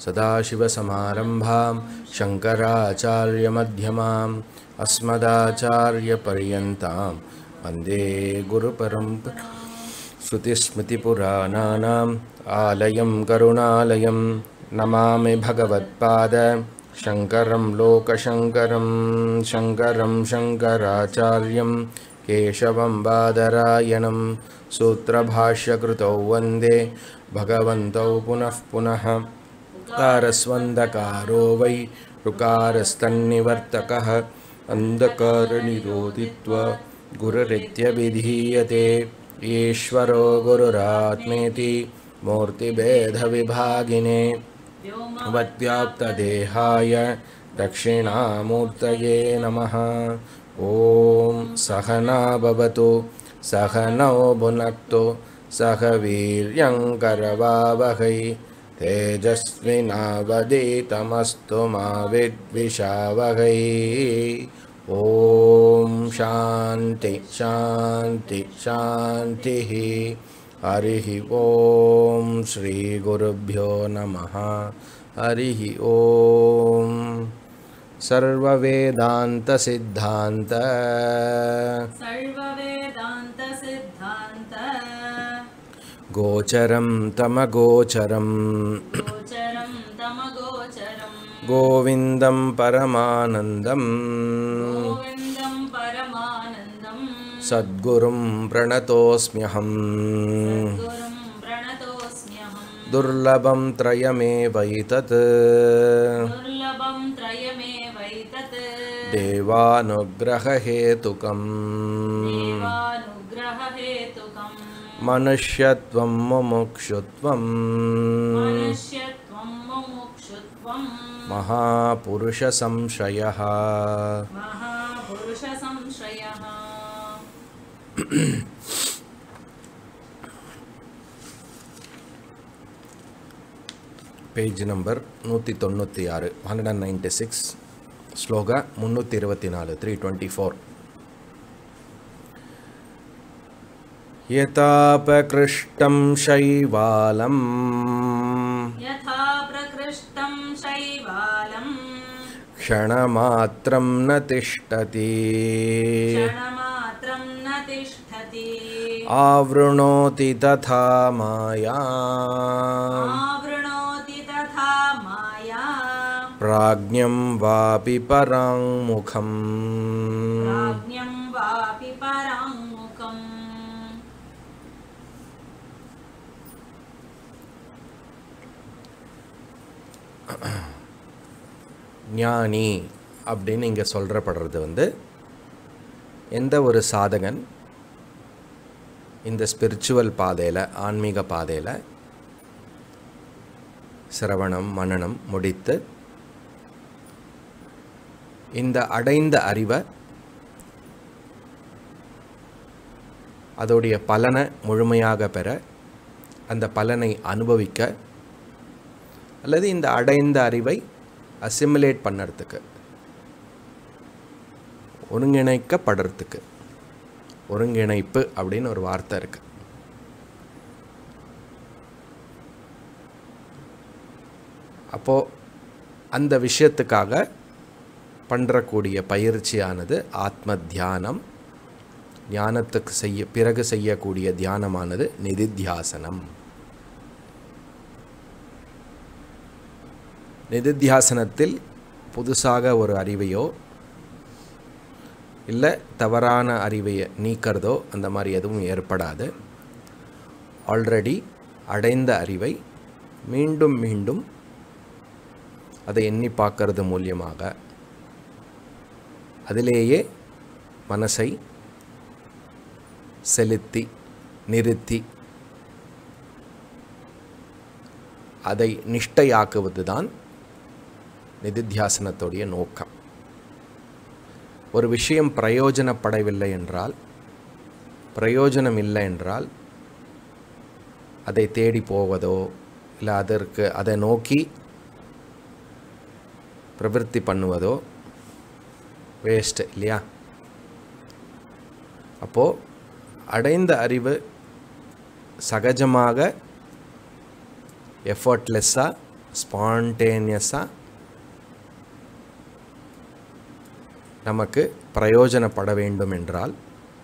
सदाशिवसमारम्भां शङ्कराचार्यमध्यमाम् अस्मदाचार्यपर्यन्तां वन्दे गुरुपरम्परा श्रुतिस्मृतिपुराणानाम् आलयं करुणालयं नमामि भगवत्पाद शङ्करं लोकशङ्करं शङ्करं शङ्कराचार्यं केशवं बादरायणं सूत्रभाष्यकृतौ वन्दे भगवन्तौ पुनः पुनः कारस्वन्दकारो वै ऋकारस्तन्निवर्तकः अन्धकारनिरोधित्वा गुरुरित्यभिधीयते ईश्वरो गुरुरात्मेति मूर्तिभेदविभागिने वत्व्याप्तदेहाय दक्षिणामूर्तये नमः ॐ सहना भवतु सहनौ भुनक्तु सह वीर्यङ्करवावहै तेजस्विनावदीतमस्तु मा विद्विषावहै ॐ शान्ति शान्ति शान्तिः हरिः ॐ श्रीगुरुभ्यो नमः हरिः ॐ सर्ववेदान्तसिद्धान्त सर्ववेदान्तसिद्धान्त गोचरं तमगोचरम् गोचरं तमगोचरम् गोविन्दं परमानन्दम् गोविन्दं परमानन्दम् सद्गुरुं प्रणतोऽस्म्यहम् गुरुं प्रणतोऽस्म्यहम् दुर्लभं त्रयमेवैतत् दुर्लभं त्रयमेवैतत् देवानुग्ररहेतुकम् देवानुग्ररहेतुकम् मनुष्यत्वं मुमुक्षुत्वम् मनुष्यत्वं मुमुक्षुत्वं महापुरुषसंशयः महापुरुषसंश्रयः பேஜ் நம்பர் நூற்றி தொண்ணூற்றி ஆறு ஹண்ட்ரட் அண்ட் நைன்டி சிக்ஸ் ஸ்லோகா முந்நூற்றி இருபத்தி நாலு த்ரீ டுவெண்ட்டி ஃபோர் यथापकृष्टं शैवालम् यथा प्रकृष्टं शैवालम् क्षणमात्रं न तिष्ठति क्षणमात्रं न तिष्ठति आवृणोति तथा माया आवृणोति तथा माया प्राज्ञं वापि पराङ्मुखम् प्राज्ञं वापि पराङ्मुखम् ஞானி அப்படின்னு இங்கே சொல்கிறப்படுறது வந்து எந்த ஒரு சாதகன் இந்த ஸ்பிரிச்சுவல் பாதையில் ஆன்மீக பாதையில் சிரவணம் மனனம் முடித்து இந்த அடைந்த அறிவை அதோடைய பலனை முழுமையாக பெற அந்த பலனை அனுபவிக்க அல்லது இந்த அடைந்த அறிவை அசிமுலேட் பண்ணுறதுக்கு ஒருங்கிணைக்கப்படுறதுக்கு ஒருங்கிணைப்பு அப்படின்னு ஒரு வார்த்தை இருக்கு அப்போது அந்த விஷயத்துக்காக பண்ணுறக்கூடிய பயிற்சியானது ஆத்ம தியானம் ஞானத்துக்கு செய்ய பிறகு செய்யக்கூடிய தியானமானது நிதித்தியாசனம் நிதித்தியாசனத்தில் புதுசாக ஒரு அறிவையோ இல்லை தவறான அறிவையை நீக்கிறதோ அந்த மாதிரி எதுவும் ஏற்படாது ஆல்ரெடி அடைந்த அறிவை மீண்டும் மீண்டும் அதை எண்ணி பார்க்கறது மூலியமாக அதிலேயே மனசை செலுத்தி நிறுத்தி அதை நிஷ்டையாக்குவது தான் நிதித்தியாசனத்துடைய நோக்கம் ஒரு விஷயம் பிரயோஜனப்படவில்லை என்றால் பிரயோஜனம் இல்லை என்றால் அதை தேடி போவதோ இல்லை அதற்கு அதை நோக்கி பிரவருத்தி பண்ணுவதோ வேஸ்ட் இல்லையா அப்போது அடைந்த அறிவு சகஜமாக எஃபர்ட்லெஸ்ஸாக ஸ்பான்டேனியஸாக நமக்கு பிரயோஜனப்பட வேண்டும் என்றால்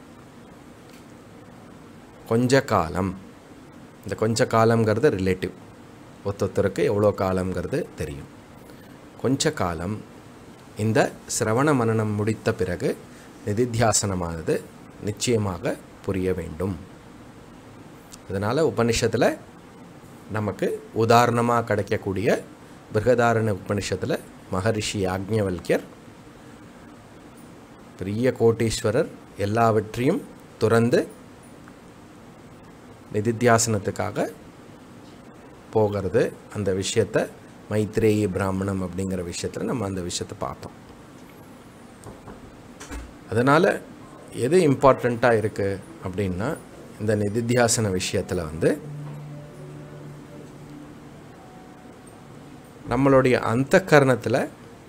கொஞ்ச காலம் இந்த கொஞ்ச காலம்ங்கிறது ரிலேட்டிவ் ஒருத்தொருத்தருக்கு எவ்வளோ காலம்ங்கிறது தெரியும் கொஞ்ச காலம் இந்த சிரவண மனனம் முடித்த பிறகு நிதித்தியாசனமானது நிச்சயமாக புரிய வேண்டும் அதனால் உபனிஷத்தில் நமக்கு உதாரணமாக கிடைக்கக்கூடிய பிருகதாரண உபனிஷத்தில் மகரிஷி யாக்ஞவல்யர் பெரிய கோட்டீஸ்வரர் எல்லாவற்றையும் துறந்து நிதித்தியாசனத்துக்காக போகிறது அந்த விஷயத்தை மைத்ரேயி பிராமணம் அப்படிங்கிற விஷயத்தில் நம்ம அந்த விஷயத்தை பார்த்தோம் அதனால் எது இம்பார்ட்டண்ட்டாக இருக்குது அப்படின்னா இந்த நிதித்தியாசன விஷயத்தில் வந்து நம்மளுடைய அந்த கரணத்தில்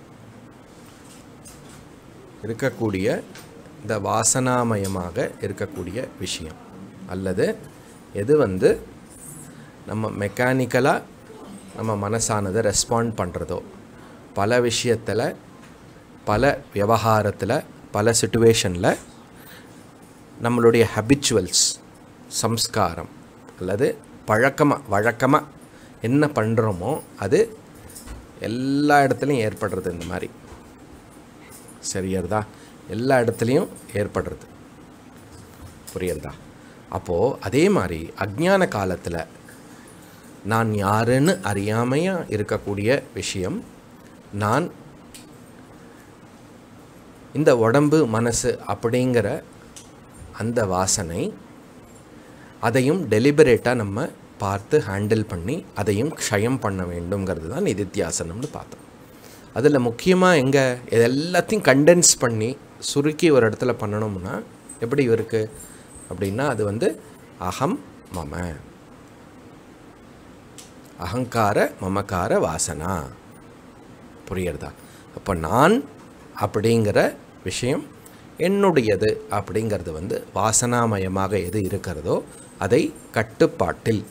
இருக்கக்கூடிய இந்த வாசனாமயமாக இருக்கக்கூடிய விஷயம் அல்லது எது வந்து நம்ம மெக்கானிக்கலாக நம்ம மனசானதை ரெஸ்பாண்ட் பண்ணுறதோ பல விஷயத்தில் பல விவகாரத்தில் பல சுச்சுவேஷனில் நம்மளுடைய ஹபிச்சுவல்ஸ் சம்ஸ்காரம் அல்லது பழக்கமாக வழக்கமாக என்ன பண்ணுறோமோ அது எல்லா இடத்துலையும் ஏற்படுறது இந்த மாதிரி சரியறதா எல்லா இடத்துலையும் ஏற்படுறது புரியுறதா அப்போது அதே மாதிரி அஜ்ஞான காலத்தில் நான் யாருன்னு அறியாமையாக இருக்கக்கூடிய விஷயம் நான் இந்த உடம்பு மனசு அப்படிங்கிற அந்த வாசனை அதையும் டெலிபரேட்டாக நம்ம பார்த்து ஹேண்டில் பண்ணி அதையும் க்ஷயம் பண்ண வேண்டுங்கிறது தான் நிதித்தியாசனம்னு பார்த்தோம் அதில் முக்கியமாக எங்கே இது எல்லாத்தையும் கண்டென்ஸ் பண்ணி சுருக்கி ஒரு இடத்துல பண்ணணும்னா எப்படி இருக்கு அப்படின்னா அது வந்து அகம் மம அகங்கார மமக்கார வாசனா புரியுறதா அப்போ நான் அப்படிங்கிற விஷயம் என்னுடையது அப்படிங்கிறது வந்து வாசனாமயமாக எது இருக்கிறதோ அதை கட்டுப்பாட்டில்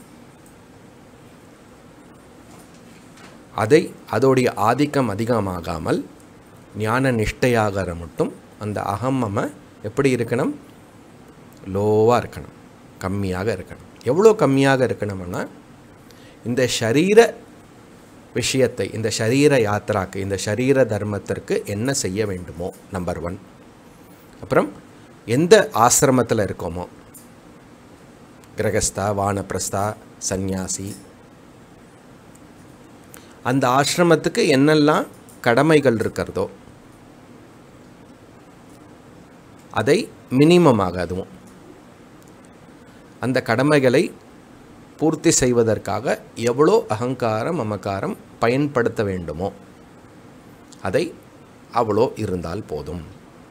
அதை அதோடைய ஆதிக்கம் அதிகமாகாமல் ஞான நிஷ்டையாகிற மட்டும் அந்த அகம் மம எப்படி இருக்கணும் லோவாக இருக்கணும் கம்மியாக இருக்கணும் எவ்வளோ கம்மியாக இருக்கணும்னா இந்த ஷரீர விஷயத்தை இந்த ஷரீர யாத்திராக்கு இந்த ஷரீர தர்மத்திற்கு என்ன செய்ய வேண்டுமோ நம்பர் ஒன் அப்புறம் எந்த ஆசிரமத்தில் இருக்கோமோ கிரகஸ்தா வானப்பிரஸ்தா சந்நியாசி அந்த ஆசிரமத்துக்கு என்னெல்லாம் கடமைகள் இருக்கிறதோ அதை மினிமமாக அதுவும் அந்த கடமைகளை பூர்த்தி செய்வதற்காக எவ்வளோ அகங்காரம் மமக்காரம் பயன்படுத்த வேண்டுமோ அதை அவ்வளோ இருந்தால் போதும்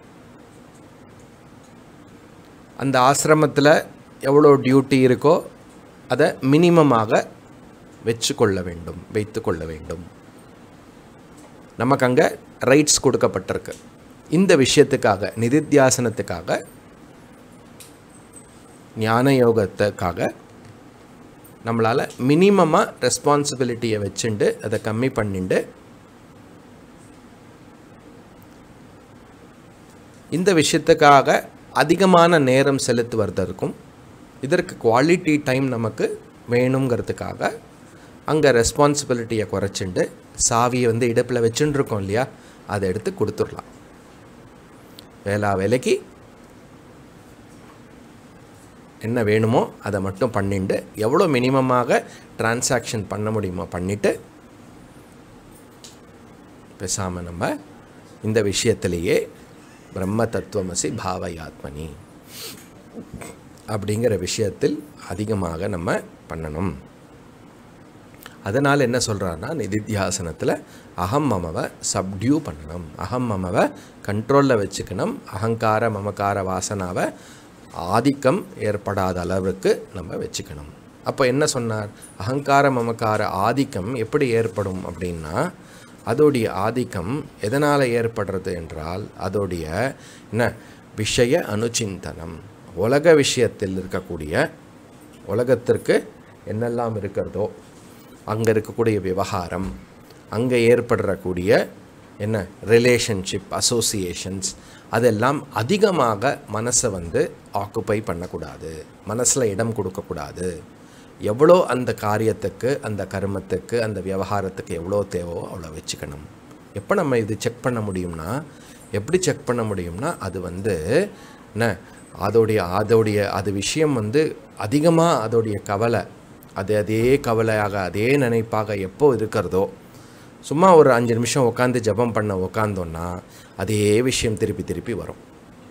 அந்த ஆசிரமத்தில் எவ்வளோ டியூட்டி இருக்கோ அதை மினிமமாக வச்சு கொள்ள வேண்டும் வைத்து கொள்ள வேண்டும் நமக்கு அங்கே ரைட்ஸ் கொடுக்கப்பட்டிருக்கு இந்த விஷயத்துக்காக நிதித்தியாசனத்துக்காக ஞான யோகத்துக்காக நம்மளால் மினிமமாக ரெஸ்பான்சிபிலிட்டியை வச்சுண்டு அதை கம்மி பண்ணிண்டு இந்த விஷயத்துக்காக அதிகமான நேரம் செலுத்துவதற்கும் இதற்கு குவாலிட்டி டைம் நமக்கு வேணுங்கிறதுக்காக அங்கே ரெஸ்பான்சிபிலிட்டியை குறைச்சிண்டு சாவியை வந்து இடுப்பில் வச்சுட்டு இருக்கோம் இல்லையா அதை எடுத்து கொடுத்துடலாம் வேளா வேலைக்கு என்ன வேணுமோ அதை மட்டும் பண்ணிட்டு எவ்வளோ மினிமமாக டிரான்சாக்ஷன் பண்ண முடியுமோ பண்ணிவிட்டு பேசாமல் நம்ம இந்த விஷயத்திலேயே பிரம்ம தத்துவமசி பாவயாத்மனி அப்படிங்கிற விஷயத்தில் அதிகமாக நம்ம பண்ணணும் அதனால் என்ன சொல்கிறாருன்னா நிதித்தியாசனத்தில் அகம் மமவை சப்டியூ பண்ணணும் அகம் மமவை கண்ட்ரோலில் வச்சுக்கணும் அகங்கார மமக்கார வாசனாவை ஆதிக்கம் ஏற்படாத அளவுக்கு நம்ம வச்சுக்கணும் அப்போ என்ன சொன்னார் அகங்கார மமக்கார ஆதிக்கம் எப்படி ஏற்படும் அப்படின்னா அதோடைய ஆதிக்கம் எதனால் ஏற்படுறது என்றால் அதோடைய என்ன விஷய அனுச்சிந்தனம் உலக விஷயத்தில் இருக்கக்கூடிய உலகத்திற்கு என்னெல்லாம் இருக்கிறதோ அங்கே இருக்கக்கூடிய விவகாரம் அங்கே ஏற்படுறக்கூடிய என்ன ரிலேஷன்ஷிப் அசோசியேஷன்ஸ் அதெல்லாம் அதிகமாக மனசை வந்து ஆக்குப்பை பண்ணக்கூடாது மனசில் இடம் கொடுக்கக்கூடாது எவ்வளோ அந்த காரியத்துக்கு அந்த கர்மத்துக்கு அந்த விவகாரத்துக்கு எவ்வளோ தேவோ அவ்வளோ வச்சுக்கணும் எப்போ நம்ம இது செக் பண்ண முடியும்னா எப்படி செக் பண்ண முடியும்னா அது வந்து என்ன அதோடைய அதோடைய அது விஷயம் வந்து அதிகமாக அதோடைய கவலை அது அதே கவலையாக அதே நினைப்பாக எப்போ இருக்கிறதோ சும்மா ஒரு அஞ்சு நிமிஷம் உட்காந்து ஜெபம் பண்ண உட்காந்தோன்னா அதே விஷயம் திருப்பி திருப்பி வரும்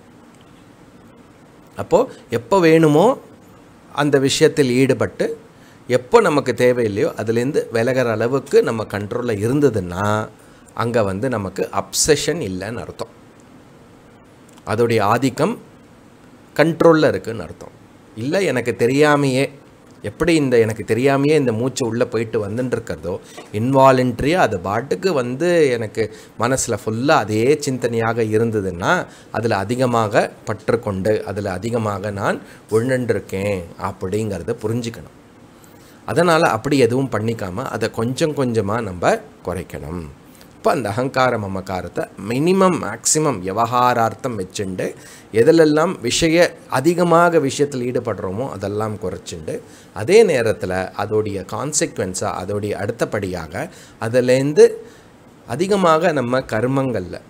அப்போது எப்போ வேணுமோ அந்த விஷயத்தில் ஈடுபட்டு எப்போ நமக்கு தேவையில்லையோ அதுலேருந்து விலகிற அளவுக்கு நம்ம கண்ட்ரோலில் இருந்ததுன்னா அங்கே வந்து நமக்கு அப்சஷன் இல்லைன்னு அர்த்தம் அதோடைய ஆதிக்கம் கண்ட்ரோலில் இருக்குன்னு அர்த்தம் இல்லை எனக்கு தெரியாமையே எப்படி இந்த எனக்கு தெரியாமையே இந்த மூச்சு உள்ளே போயிட்டு வந்துட்டு இருக்கிறதோ இன்வாலண்ட்ரியாக அது பாட்டுக்கு வந்து எனக்கு மனசில் ஃபுல்லாக அதே சிந்தனையாக இருந்ததுன்னா அதில் அதிகமாக பற்றுக்கொண்டு அதில் அதிகமாக நான் உழண்டிருக்கேன் அப்படிங்கிறத புரிஞ்சுக்கணும் அதனால் அப்படி எதுவும் பண்ணிக்காமல் அதை கொஞ்சம் கொஞ்சமாக நம்ம குறைக்கணும் இப்போ அந்த அகங்கார மமக்காரத்தை மினிமம் மேக்ஸிமம் விவகாரார்த்தம் வச்சுண்டு எதிலெல்லாம் விஷய அதிகமாக விஷயத்தில் ஈடுபடுறோமோ அதெல்லாம் குறைச்சிண்டு அதே நேரத்தில் அதோடைய கான்சிக்வன்ஸாக அதோடைய அடுத்தபடியாக அதிலேருந்து அதிகமாக நம்ம கர்மங்களில்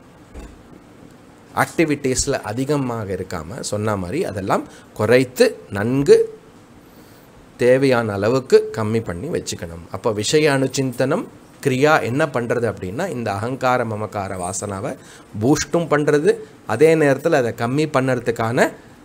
ஆக்டிவிட்டீஸில் அதிகமாக இருக்காமல் சொன்ன மாதிரி அதெல்லாம் குறைத்து நன்கு தேவையான அளவுக்கு கம்மி பண்ணி வச்சுக்கணும் அப்போ விஷய அனுச்சிந்தனம் கிரியா என்ன பண்ணுறது அப்படின்னா இந்த அகங்கார மமக்கார வாசனாவை பூஸ்ட்டும் பண்ணுறது அதே நேரத்தில் அதை கம்மி பண்ணுறதுக்கான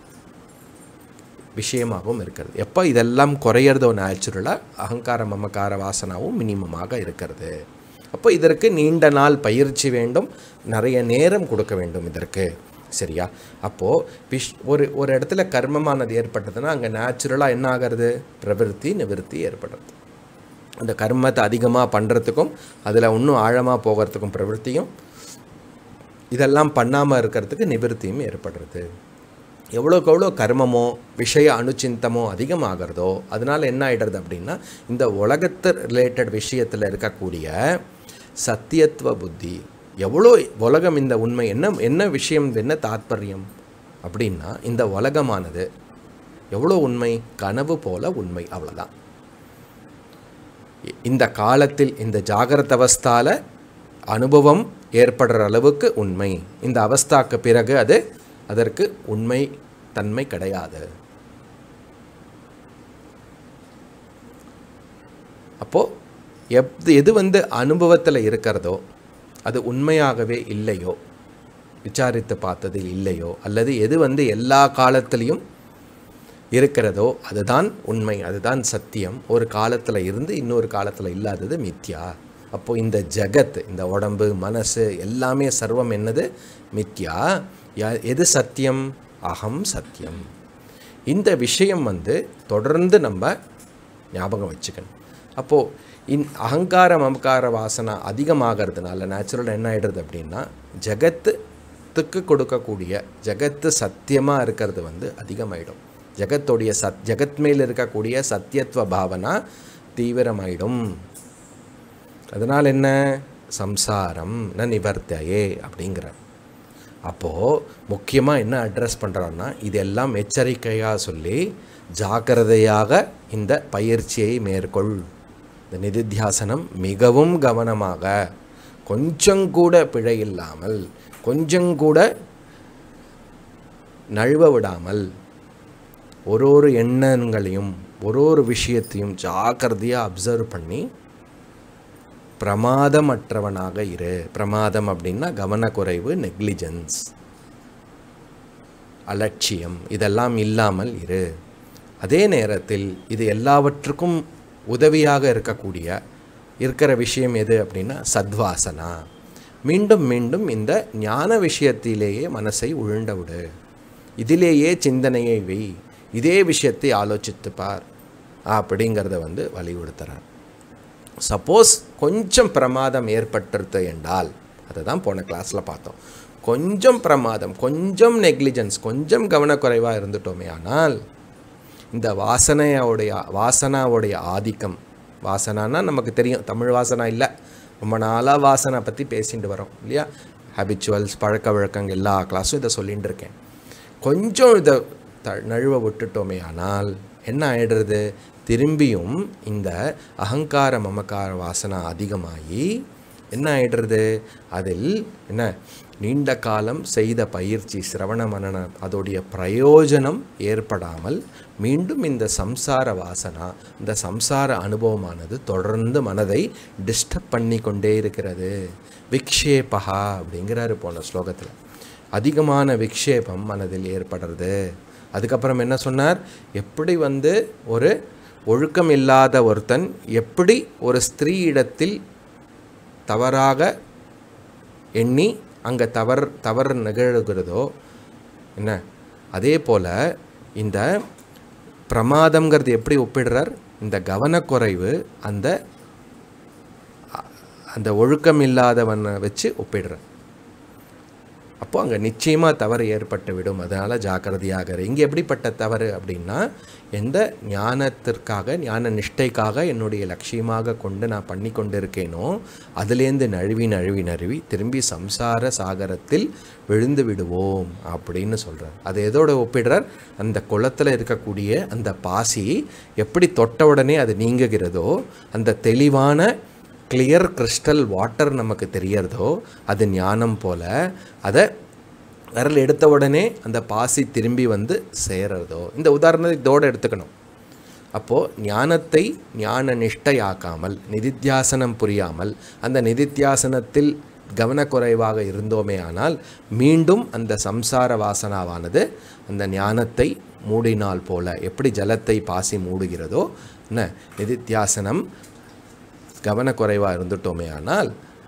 விஷயமாகவும் இருக்கிறது எப்போ இதெல்லாம் குறையிறதோ நேச்சுரலாக அகங்கார மமக்கார வாசனாவும் மினிமமாக இருக்கிறது அப்போ இதற்கு நீண்ட நாள் பயிற்சி வேண்டும் நிறைய நேரம் கொடுக்க வேண்டும் இதற்கு சரியா அப்போது விஷ் ஒரு ஒரு இடத்துல கர்மமானது ஏற்பட்டதுன்னா அங்கே நேச்சுரலாக என்ன ஆகிறது பிரவிற்த்தி நிவிருத்தி ஏற்படுறது அந்த கர்மத்தை அதிகமாக பண்ணுறதுக்கும் அதில் இன்னும் ஆழமாக போகிறதுக்கும் பிரவൃத்தியும் இதெல்லாம் பண்ணாமல் இருக்கிறதுக்கு நிவிருத்தியும் ஏற்படுறது எவ்வளோக்கு எவ்வளோ கர்மமோ விஷய அனுச்சிந்தமோ அதிகமாகிறதோ அதனால் என்ன ஆகிடுறது அப்படின்னா இந்த உலகத்து ரிலேட்டட் விஷயத்தில் இருக்கக்கூடிய சத்தியத்துவ புத்தி எவ்வளோ உலகம் இந்த உண்மை என்ன என்ன விஷயம் என்ன தாத்பரியம் அப்படின்னா இந்த உலகமானது எவ்வளோ உண்மை கனவு போல உண்மை அவ்வளோதான் இந்த காலத்தில் இந்த ஜாகிரத அவஸ்தால அனுபவம் ஏற்படுற அளவுக்கு உண்மை இந்த அவஸ்தாக்கு பிறகு அது அதற்கு உண்மை தன்மை கிடையாது அப்போது எப் எது வந்து அனுபவத்தில் இருக்கிறதோ அது உண்மையாகவே இல்லையோ விசாரித்து பார்த்ததில் இல்லையோ அல்லது எது வந்து எல்லா காலத்திலையும் இருக்கிறதோ அதுதான் உண்மை அதுதான் சத்தியம் ஒரு காலத்தில் இருந்து இன்னொரு காலத்தில் இல்லாதது மித்யா அப்போது இந்த ஜகத் இந்த உடம்பு மனசு எல்லாமே சர்வம் என்னது மித்யா யா- எது சத்தியம் அகம் சத்தியம் இந்த விஷயம் வந்து தொடர்ந்து நம்ம ஞாபகம் வச்சுக்கணும் அப்போது இன் அகங்கார மமக்கார வாசனை அதிகமாகிறதுனால நேச்சுரல் என்ன ஆகிடுறது அப்படின்னா ஜகத்துக்கு கொடுக்கக்கூடிய ஜகத்து சத்தியமாக இருக்கிறது வந்து அதிகமாயிடும் ஜகத்தோடைய சத் ஜகத் மேல் இருக்கக்கூடிய சத்தியத்துவ பாவனா தீவிரமாயிடும் அதனால் என்ன சம்சாரம் ந நிவர்த்தையே அப்படிங்கிற அப்போது முக்கியமாக என்ன அட்ரஸ் பண்ணுறோன்னா இதெல்லாம் எச்சரிக்கையாக சொல்லி ஜாக்கிரதையாக இந்த பயிற்சியை மேற்கொள் இந்த நிதித்தியாசனம் மிகவும் கவனமாக கொஞ்சம் கூட பிழை இல்லாமல் கொஞ்சம் கூட நழுவ விடாமல் ஒரு ஒரு எண்ணங்களையும் ஒரு ஒரு விஷயத்தையும் ஜாக்கிரதையாக அப்சர்வ் பண்ணி பிரமாதமற்றவனாக இரு பிரமாதம் அப்படின்னா கவனக்குறைவு நெக்லிஜென்ஸ் அலட்சியம் இதெல்லாம் இல்லாமல் இரு அதே நேரத்தில் இது எல்லாவற்றுக்கும் உதவியாக இருக்கக்கூடிய இருக்கிற விஷயம் எது அப்படின்னா சத்வாசனா மீண்டும் மீண்டும் இந்த ஞான விஷயத்திலேயே மனசை உழுண்ட விடு இதிலேயே சிந்தனையை வை இதே விஷயத்தை ஆலோசித்து பார் அப்படிங்கிறத வந்து வலியுறுத்துறார் சப்போஸ் கொஞ்சம் பிரமாதம் ஏற்பட்டிருது என்றால் அதை தான் போன கிளாஸில் பார்த்தோம் கொஞ்சம் பிரமாதம் கொஞ்சம் நெக்லிஜென்ஸ் கொஞ்சம் கவனக்குறைவாக இருந்துட்டோமே ஆனால் இந்த வாசனையோடைய வாசனாவுடைய ஆதிக்கம் வாசனான்னா நமக்கு தெரியும் தமிழ் வாசனா இல்லை ரொம்ப நாளாக வாசனை பற்றி பேசிட்டு வரோம் இல்லையா ஹேபிச்சுவல்ஸ் பழக்க வழக்கங்கள் எல்லா கிளாஸும் இதை சொல்லிட்டு இருக்கேன் கொஞ்சம் இதை த நழுவ விட்டுட்டோமே ஆனால் என்ன ஆயிடுறது திரும்பியும் இந்த அகங்கார மமக்கார வாசனை அதிகமாகி என்ன ஆயிடுறது அதில் என்ன நீண்ட காலம் செய்த பயிற்சி சிரவண மனன அதோடைய பிரயோஜனம் ஏற்படாமல் மீண்டும் இந்த சம்சார வாசனா இந்த சம்சார அனுபவமானது தொடர்ந்து மனதை டிஸ்டர்ப் பண்ணி கொண்டே இருக்கிறது விக்ஷேபகா அப்படிங்கிறாரு போன ஸ்லோகத்தில் அதிகமான விக்ஷேபம் மனதில் ஏற்படுறது அதுக்கப்புறம் என்ன சொன்னார் எப்படி வந்து ஒரு ஒழுக்கம் இல்லாத ஒருத்தன் எப்படி ஒரு ஸ்திரீ இடத்தில் தவறாக எண்ணி அங்கே தவறு தவறு நிகழ்கிறதோ என்ன அதே போல் இந்த பிரமாதம்ங்கிறது எப்படி ஒப்பிடுறார் இந்த கவனக்குறைவு அந்த அ- அந்த ஒழுக்கம் இல்லாதவனை வச்சு ஒப்பிடுறார் அப்போ அங்கே நிச்சயமாக தவறு ஏற்பட்டு விடும் அதனால் ஜாக்கிரதையாக இரு. இங்கே எப்படிப்பட்ட தவறு அப்படின்னா எந்த ஞானத்திற்காக ஞான நிஷ்டைக்காக என்னுடைய லட்சியமாக கொண்டு நான் பண்ணி கொண்டு இருக்கேனோ அதுலேருந்து நழுவி நழுவி நழுவி திரும்பி சம்சார சாகரத்தில் விழுந்து விடுவோம் அப்படின்னு சொல்கிறார் அது எதோட ஒப்பிடுறார் அந்த குளத்தில் இருக்கக்கூடிய அந்த பாசி எப்படி தொட்ட உடனே அது நீங்குகிறதோ அந்த தெளிவான கிளியர் கிறிஸ்டல் வாட்டர் நமக்கு தெரியறதோ அது ஞானம் போல அதை விரல் எடுத்த உடனே அந்த பாசி திரும்பி வந்து சேரறதோ இந்த உதாரணத்தை இதோடு எடுத்துக்கணும் அப்போது ஞானத்தை ஞான நிஷ்டையாக்காமல் நிதித்தியாசனம் புரியாமல் அந்த நிதித்தியாசனத்தில் கவனக்குறைவாக இருந்தோமே ஆனால் மீண்டும் அந்த சம்சார வாசனாவானது அந்த ஞானத்தை மூடினால் போல எப்படி ஜலத்தை பாசி மூடுகிறதோ என்ன நிதித்தியாசனம் கவனக்குறைவாக இருந்துட்டோமே ஆனால்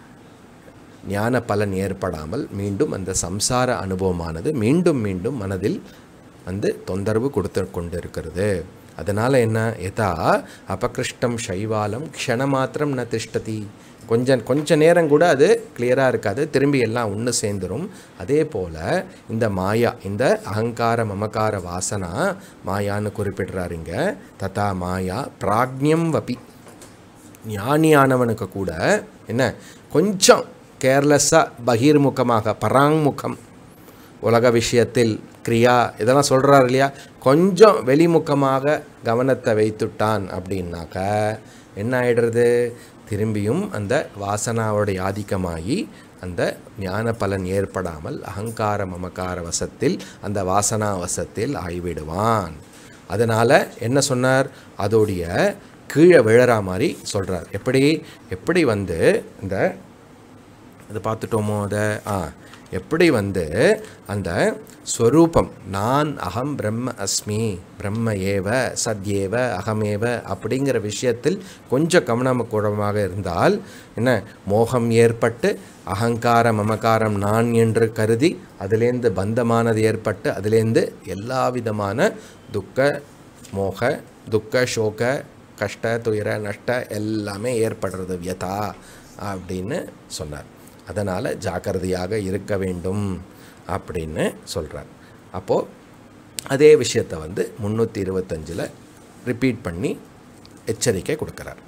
ஞான பலன் ஏற்படாமல் மீண்டும் அந்த சம்சார அனுபவமானது மீண்டும் மீண்டும் மனதில் வந்து தொந்தரவு கொடுத்து கொண்டிருக்கிறது அதனால் என்ன எதா அபகிருஷ்டம் சைவாலம் க்ஷணமாத்திரம் ந திஷ்டதி கொஞ்சம் கொஞ்ச நேரம் கூட அது கிளியராக இருக்காது திரும்பி எல்லாம் ஒன்று சேர்ந்துரும் அதே போல் இந்த மாயா இந்த அகங்கார மமகார வாசனா மாயான்னு குறிப்பிடுறாருங்க ததா மாயா பிராக்ஞம் வபி ஞானியானவனுக்கு கூட என்ன கொஞ்சம் கேர்லெஸ்ஸாக பகிர்முகமாக பராங்முகம் உலக விஷயத்தில் கிரியா இதெல்லாம் சொல்கிறார் இல்லையா கொஞ்சம் வெளிமுகமாக கவனத்தை வைத்துட்டான் அப்படின்னாக்க என்ன ஆயிடுறது திரும்பியும் அந்த வாசனாவோடைய ஆதிக்கமாகி அந்த ஞான பலன் ஏற்படாமல் அகங்கார மமகார வசத்தில் அந்த வாசனா வசத்தில் ஆய்விடுவான் அதனால் என்ன சொன்னார் அதோடைய கீழே விழற மாதிரி சொல்கிறார் எப்படி எப்படி வந்து இந்த அது பார்த்துட்டோமோ அதை ஆ எப்படி வந்து அந்த ஸ்வரூபம் நான் அகம் பிரம்ம அஸ்மி பிரம்ம ஏவ சத்யேவ அகமேவ அப்படிங்கிற விஷயத்தில் கொஞ்சம் கவனமாக இருந்தால் என்ன மோகம் ஏற்பட்டு அகங்கார மமகாரம் நான் என்று கருதி அதிலேருந்து பந்தமானது ஏற்பட்டு அதிலேருந்து எல்லா விதமான துக்க மோக துக்க சோக கஷ்ட துயர நஷ்ட எல்லாமே ஏற்படுறது வியதா அப்படின்னு சொன்னார் அதனால் ஜாக்கிரதையாக இருக்க வேண்டும் அப்படின்னு சொல்கிறார் அப்போது அதே விஷயத்தை வந்து முந்நூற்றி இருபத்தஞ்சில் ரிப்பீட் பண்ணி எச்சரிக்கை கொடுக்குறார்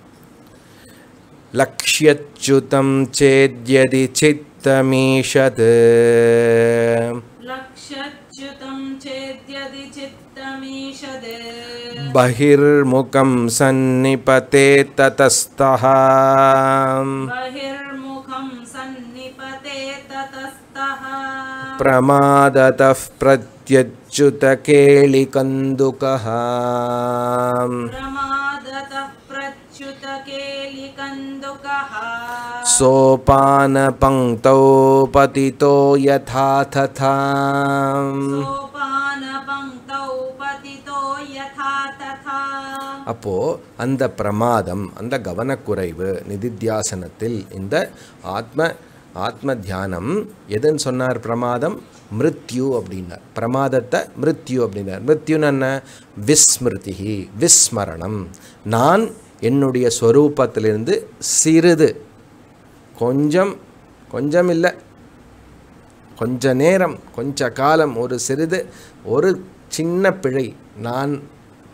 லக்ஷ்யச்சுதம் சேத்யதி சித்தமீஷத் लक्ष्यच्युतं चेद्यदि चित्तमीषद् बहिर्मुखं सन्निपते ततस्तः बहिर्मुखं सन्निपते ततस्तः प्रमादतः प्रत्यच्युतकेलिकन्दुकः प्रमादतः प्रच्युतकेलिकन्दुकः सोपानपङ्क्तौ पतितो यथा तथा सोपानपङ्क्तौ पतितो यथा तथा அப்போது அந்த பிரமாதம் அந்த கவனக்குறைவு நிதித்தியாசனத்தில் இந்த ஆத்ம ஆத்ம தியானம் எதுன்னு சொன்னார் பிரமாதம் மிருத்யு அப்படின்னார் பிரமாதத்தை மிருத்யு அப்படின்னார் மிருத்யுன்னு என்ன விஸ்மிருதி விஸ்மரணம் நான் என்னுடைய ஸ்வரூபத்திலிருந்து சிறிது கொஞ்சம் கொஞ்சம் இல்லை கொஞ்ச நேரம் கொஞ்ச காலம் ஒரு சிறிது ஒரு சின்ன பிழை நான்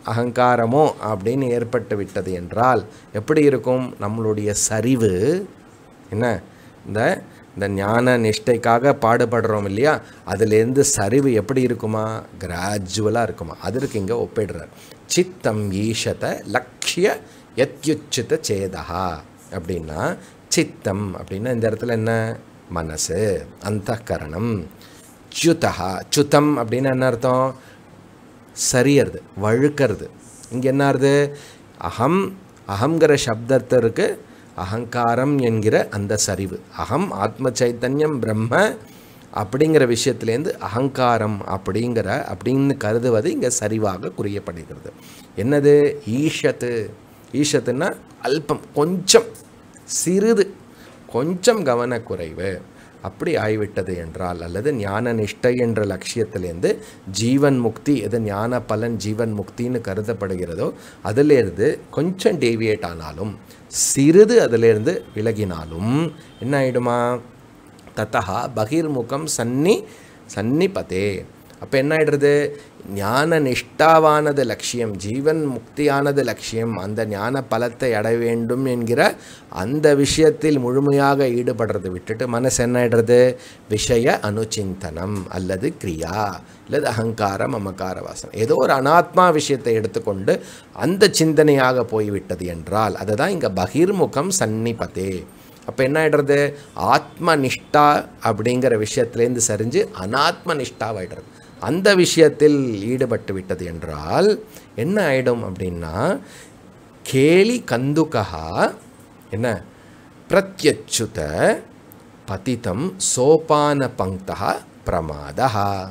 அகங்காரமோ அப்படின்னு ஏற்பட்டு விட்டது என்றால் எப்படி இருக்கும் நம்மளுடைய சரிவு என்ன இந்த இந்த ஞான நிஷ்டைக்காக பாடுபடுறோம் இல்லையா அதுலேருந்து சரிவு எப்படி இருக்குமா கிராஜுவலாக இருக்குமா அதற்கு இங்கே ஒப்பிடுறார் சித்தம் ஈஷத லக்ஷ்ய யத்யுச்சித சேதா அப்படின்னா சித்தம் அப்படின்னா இந்த இடத்துல என்ன மனசு அந்தகரணம் ச்சுதா சுத்தம் அப்படின்னா என்ன அர்த்தம் சரியறது வழுக்கிறது இங்கே என்ன ஆறுது அகம் அகங்கிற சப்தத்திற்கு அகங்காரம் என்கிற அந்த சரிவு அகம் ஆத்ம சைத்தன்யம் பிரம்ம அப்படிங்கிற விஷயத்துலேருந்து அகங்காரம் அப்படிங்கிற அப்படின்னு கருதுவது இங்கே சரிவாக குறியப்படுகிறது என்னது ஈஷத்து ஈஷத்துன்னா அல்பம் கொஞ்சம் சிறிது கொஞ்சம் கவனக்குறைவு அப்படி ஆய்விட்டது என்றால் அல்லது ஞான நிஷ்டை என்ற லட்சியத்திலேருந்து ஜீவன் முக்தி எது ஞான பலன் ஜீவன் முக்தின்னு கருதப்படுகிறதோ அதிலேருந்து கொஞ்சம் டேவியேட் ஆனாலும் சிறிது அதிலேருந்து விலகினாலும் என்ன ஆயிடுமா தத்தா பகிர்முகம் சன்னி சன்னிபதே அப்போ என்ன ஆயிடுறது ஞான நிஷ்டாவானது லட்சியம் ஜீவன் முக்தியானது லட்சியம் அந்த ஞான பலத்தை அடைய வேண்டும் என்கிற அந்த விஷயத்தில் முழுமையாக ஈடுபடுறது விட்டுட்டு மனசு என்ன ஆயிடுறது விஷய அனுச்சிந்தனம் அல்லது கிரியா அல்லது அகங்காரம் மமக்கார வாசனம் ஏதோ ஒரு அனாத்மா விஷயத்தை எடுத்துக்கொண்டு அந்த சிந்தனையாக போய்விட்டது என்றால் அதுதான் இங்கே பகிர்முகம் சன்னிபதே அப்போ என்ன ஆயிடுறது ஆத்ம நிஷ்டா அப்படிங்கிற விஷயத்துலேருந்து சரிஞ்சு அனாத்ம நிஷ்டாவாயிடுறது அந்த விஷயத்தில் ஈடுபட்டு விட்டது என்றால் என்ன ஆயிடும் அப்படின்னா கேலி கந்துகா என்ன பிரத்யச்சுத பதிதம் சோபான பங்கா பிரமாதா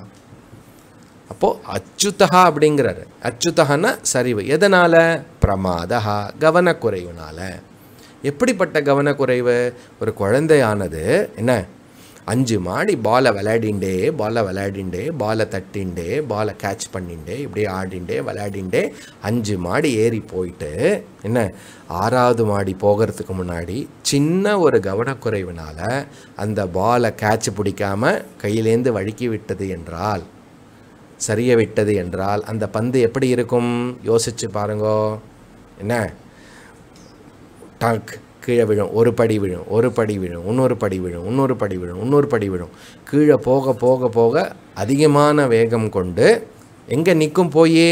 அப்போது அச்சுதா அப்படிங்கிறாரு அச்சுதகன்னா சரிவு எதனால் பிரமாதா கவனக்குறைவுனால எப்படிப்பட்ட கவனக்குறைவு ஒரு குழந்தையானது என்ன அஞ்சு மாடி பாலை விளையாடிண்டே பாலை விளையாடிண்டே பாலை தட்டிண்டே பாலை கேட்ச் பண்ணிண்டே இப்படி ஆடிண்டே விளையாடிண்டே அஞ்சு மாடி ஏறி போயிட்டு என்ன ஆறாவது மாடி போகிறதுக்கு முன்னாடி சின்ன ஒரு கவனக்குறைவுனால அந்த பாலை கேட்ச் பிடிக்காம கையிலேந்து வழுக்கி விட்டது என்றால் சரிய விட்டது என்றால் அந்த பந்து எப்படி இருக்கும் யோசிச்சு பாருங்கோ என்ன டக் கீழே விழும் ஒரு படி விழும் ஒரு படி விழும் இன்னொரு படி விழும் இன்னொரு படி விழும் இன்னொரு படி விழும் கீழே போக போக போக அதிகமான வேகம் கொண்டு எங்கே நிற்கும் போயே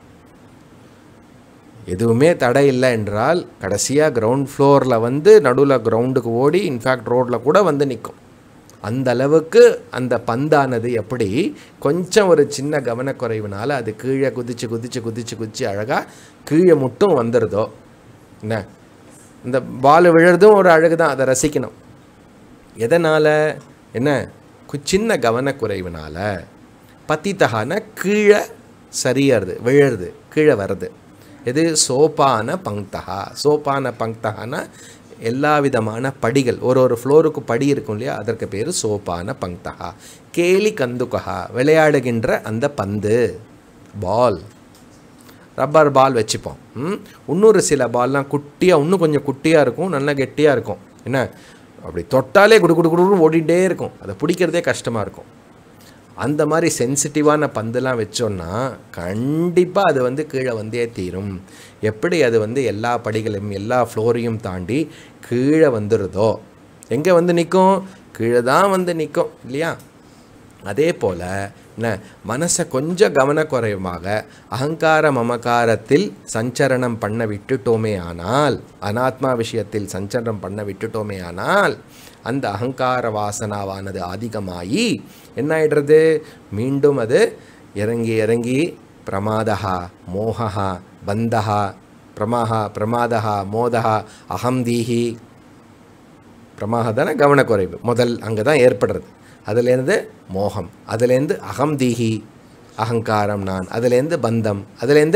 எதுவுமே தடை இல்லை என்றால் கடைசியாக கிரவுண்ட் ஃப்ளோரில் வந்து நடுவில் கிரவுண்டுக்கு ஓடி இன்ஃபேக்ட் ரோட்டில் கூட வந்து நிற்கும் அந்த அளவுக்கு அந்த பந்தானது எப்படி கொஞ்சம் ஒரு சின்ன கவனக்குறைவுனால அது கீழே குதிச்சு குதிச்சு குதிச்சு குதிச்சு அழகாக கீழே மட்டும் வந்துடுதோ என்ன இந்த பால் விழுறதும் ஒரு அழகு தான் அதை ரசிக்கணும் எதனால் என்ன கு- சின்ன கவனக்குறைவுனால பத்தித்தகான கீழே சரியறது விழறது கீழே வருது இது சோப்பான பங்தகா சோப்பான பங்தகானா எல்லா விதமான படிகள் ஒரு ஒரு ஃப்ளோருக்கு படி இருக்கும் இல்லையா அதற்கு பேர் சோப்பான பங்தகா கேலி கந்துகா விளையாடுகின்ற அந்த பந்து பால் ரப்பர் பால் வச்சுப்போம் ம்? இன்னொரு சில பால்லாம் குட்டியாக இன்னும் கொஞ்சம் குட்டியாக இருக்கும் நல்லா கெட்டியாக இருக்கும் என்ன அப்படி தொட்டாலே குடு குடு குடுன்னு ஓடிட்டே இருக்கும் அதை பிடிக்கிறதே கஷ்டமாக இருக்கும் அந்த மாதிரி சென்சிட்டிவான பந்துலாம் வச்சோன்னா கண்டிப்பாக அது வந்து கீழே வந்தே தீரும் எப்படி அது வந்து எல்லா படிகளையும் எல்லா ஃப்ளோரையும் தாண்டி கீழே வந்துடுதோ எங்கே வந்து நிற்கும் கீழே தான் வந்து நிற்கும் இல்லையா அதே போல் என்ன மனசை கொஞ்சம் கவனக்குறைவாக அகங்கார மமகாரத்தில் சஞ்சரணம் பண்ண விட்டுட்டோமே ஆனால் அனாத்மா விஷயத்தில் சஞ்சரணம் பண்ண விட்டுட்டோமே ஆனால் அந்த அகங்கார வாசனாவானது அதிகமாகி என்ன ஆயிடுறது மீண்டும் அது இறங்கி இறங்கி பிரமாதா மோகா பந்தா பிரமாஹா பிரமாதா மோதா அகம்தீஹி பிரமாகதான கவனக்குறைவு முதல் அங்கே தான் ஏற்படுறது அதுலேருந்து மோகம் அதுலேருந்து அகம்தீஹி அகங்காரம் நான் அதுலேருந்து பந்தம் அதுலேருந்து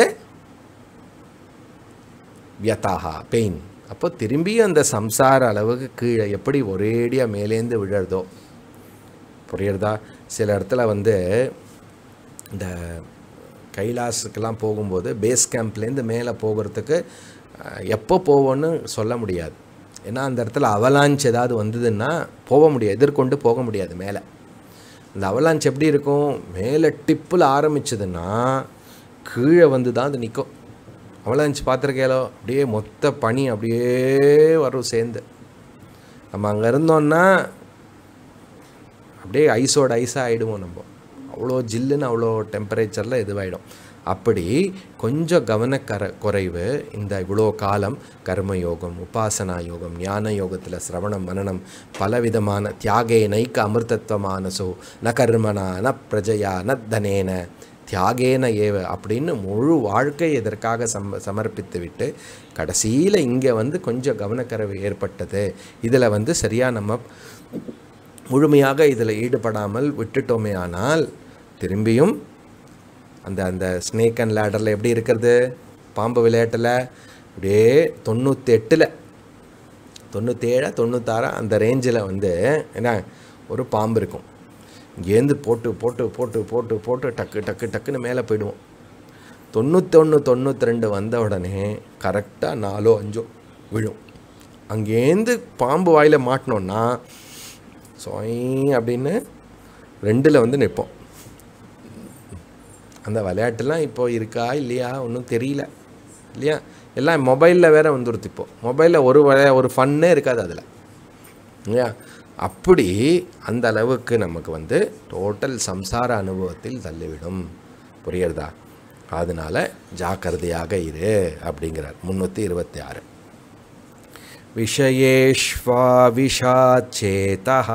வியதாகா பெயின் அப்போ திரும்பியும் அந்த சம்சார அளவுக்கு கீழே எப்படி ஒரேடியாக மேலேந்து விழறதோ புரியுறதா சில இடத்துல வந்து இந்த கைலாஸுக்கெல்லாம் போகும்போது பேஸ் கேம்ப்லேருந்து மேலே போகிறதுக்கு அஹ், எப்போ போவோன்னு சொல்ல முடியாது ஏன்னா அந்த இடத்துல அவலாஞ்ச் ஏதாவது வந்ததுன்னா போக முடியாது எதிர்கொண்டு போக முடியாது மேலே அந்த அவலாஞ்ச் எப்படி இருக்கும் மேலே டிப்பில் ஆரம்பிச்சதுன்னா கீழே வந்து தான் அது நிற்கும் அவலாஞ்சி பார்த்துருக்கேலோ அப்படியே மொத்த பனி அப்படியே வரும் சேர்ந்து நம்ம அங்கே இருந்தோன்னா அப்படியே ஐஸோட ஐஸாக ஆகிடுவோம் நம்ம அவ்வளோ ஜில்லுன்னு அவ்வளோ டெம்பரேச்சரில் இதுவாகிடும் அப்படி கொஞ்சம் கவனக்கர குறைவு இந்த இவ்வளோ காலம் கர்மயோகம் உபாசனா யோகம் ஞான யோகத்தில் சிரவணம் மனனம் பலவிதமான தியாகே நைக்க அமிர்தத்வமானசோ ந கர்மனா ந பிரஜையா ந தனேன தியாகேன ஏவ அப்படின்னு முழு வாழ்க்கை இதற்காக சம் சமர்ப்பித்து விட்டு கடைசியில் இங்கே வந்து கொஞ்சம் கவனக்கரவு ஏற்பட்டது இதில் வந்து சரியாக நம்ம முழுமையாக இதில் ஈடுபடாமல் விட்டுட்டோமே ஆனால் திரும்பியும் அந்த அந்த ஸ்னேக் அண்ட் லேடரில் எப்படி இருக்கிறது பாம்பு விளையாட்டில் அப்படியே தொண்ணூற்றி எட்டில் தொண்ணூற்றேழா தொண்ணூத்தாறா அந்த ரேஞ்சில் வந்து என்ன ஒரு பாம்பு இருக்கும் இங்கேருந்து போட்டு போட்டு போட்டு போட்டு போட்டு டக்கு டக்கு டக்குன்னு மேலே போயிடுவோம் தொண்ணூத்தொன்று தொண்ணூற்றி ரெண்டு வந்த உடனே கரெக்டாக நாலோ அஞ்சோ விழும் அங்கேருந்து பாம்பு வாயில் மாட்டினோன்னா சொய் அப்படின்னு ரெண்டில் வந்து நிற்போம் அந்த விளையாட்டுலாம் இப்போ இருக்கா இல்லையா ஒன்றும் தெரியல இல்லையா எல்லாம் மொபைலில் வேற வந்துருது இப்போ மொபைலில் ஒரு விளையா ஒரு ஃபன்னே இருக்காது அதில் இல்லையா அப்படி அந்த அளவுக்கு நமக்கு வந்து டோட்டல் சம்சார அனுபவத்தில் தள்ளிவிடும் புரியுறதா அதனால ஜாக்கிரதையாக இரு அப்படிங்கிறார் முந்நூற்றி இருபத்தி ஆறு விஷயேஷ்வாவிஷாச்சேதः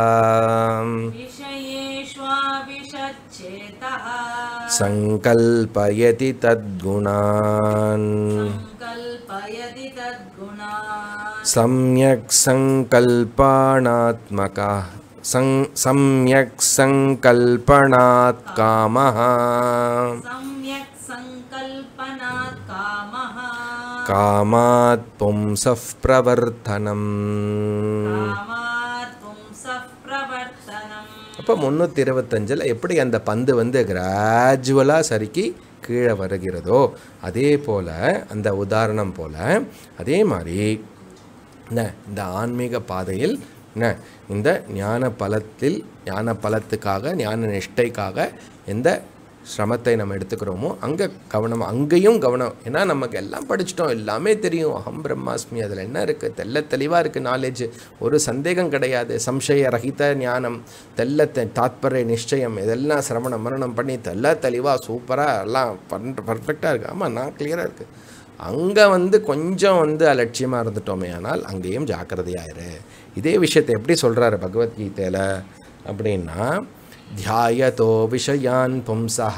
विषयेष्वाविशच्चेतः सङ्कल्पयति तद्गुणान् सङ्कल्पयति तद्गुणान् सम्यक् सङ्कल्पाणात्मकः सं सम्यक् सङ्कल्पणात् कामः सम्यक् सङ्कल्पनात् कामः कामात् पुंसः प्रवर्तनम् कामात् पुंसः प्रवर्तनम् அப்போ முந்நூற்றி இருபத்தஞ்சில் எப்படி அந்த பந்து வந்து கிராஜுவலாக சறுக்கி கீழே வருகிறதோ அதே போல் அந்த உதாரணம் போல் அதே மாதிரி என்ன இந்த ஆன்மீக பாதையில் என்ன இந்த ஞான பலத்தில் ஞான பலத்துக்காக ஞான நிஷ்டைக்காக எந்த சிரமத்தை நம்ம எடுத்துக்கிறோமோ அங்கே கவனம் அங்கேயும் கவனம் ஏன்னா நமக்கு எல்லாம் படிச்சிட்டோம் எல்லாமே தெரியும் அகம் பிரம்மாஸ்மி அதில் என்ன இருக்குது தெல்ல தெளிவாக இருக்குது நாலேஜ் ஒரு சந்தேகம் கிடையாது சம்சய ரகித ஞானம் தெல்ல தெ- தாத்பரிய நிச்சயம் இதெல்லாம் சிரமணம் மரணம் பண்ணி தெல்ல தெளிவாக சூப்பராக எல்லாம் பர்ஃபெக்டாக இருக்குது ஆமாம் நான் கிளியராக இருக்குது அங்கே வந்து கொஞ்சம் வந்து அலட்சியமாக இருந்துட்டோமே ஆனால் அங்கேயும் ஜாக்கிரதையாயிரு இதே விஷயத்தை எப்படி சொல்கிறாரு பகவத்கீதையில் அப்படின்னா தியாயதோ விஷயான் பும்சः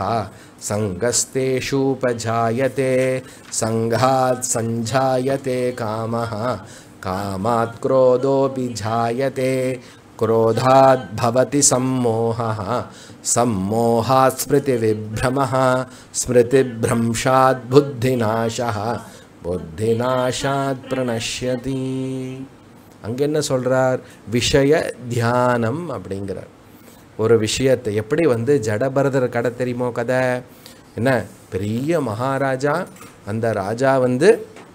சங்கஸ்தேஷூபஜாயதே சங்காத் சஞ்சாயதே காமः காமாத் क्रोधोऽपि जायते क्रोधात् भवति सम्मोहः सम्मोहात् स्मृतिविभ्रमः स्मृतिभ्रंशात् बुद्धिनाशः புத்திநாஷாத் பிரணஷ்யதி அங்கே என்ன சொல்கிறார் விஷய தியானம் அப்படிங்கிறார் ஒரு விஷயத்தை எப்படி வந்து ஜடபரதர் கதை தெரியுமோ கதை என்ன பெரிய மகாராஜா அந்த ராஜா வந்து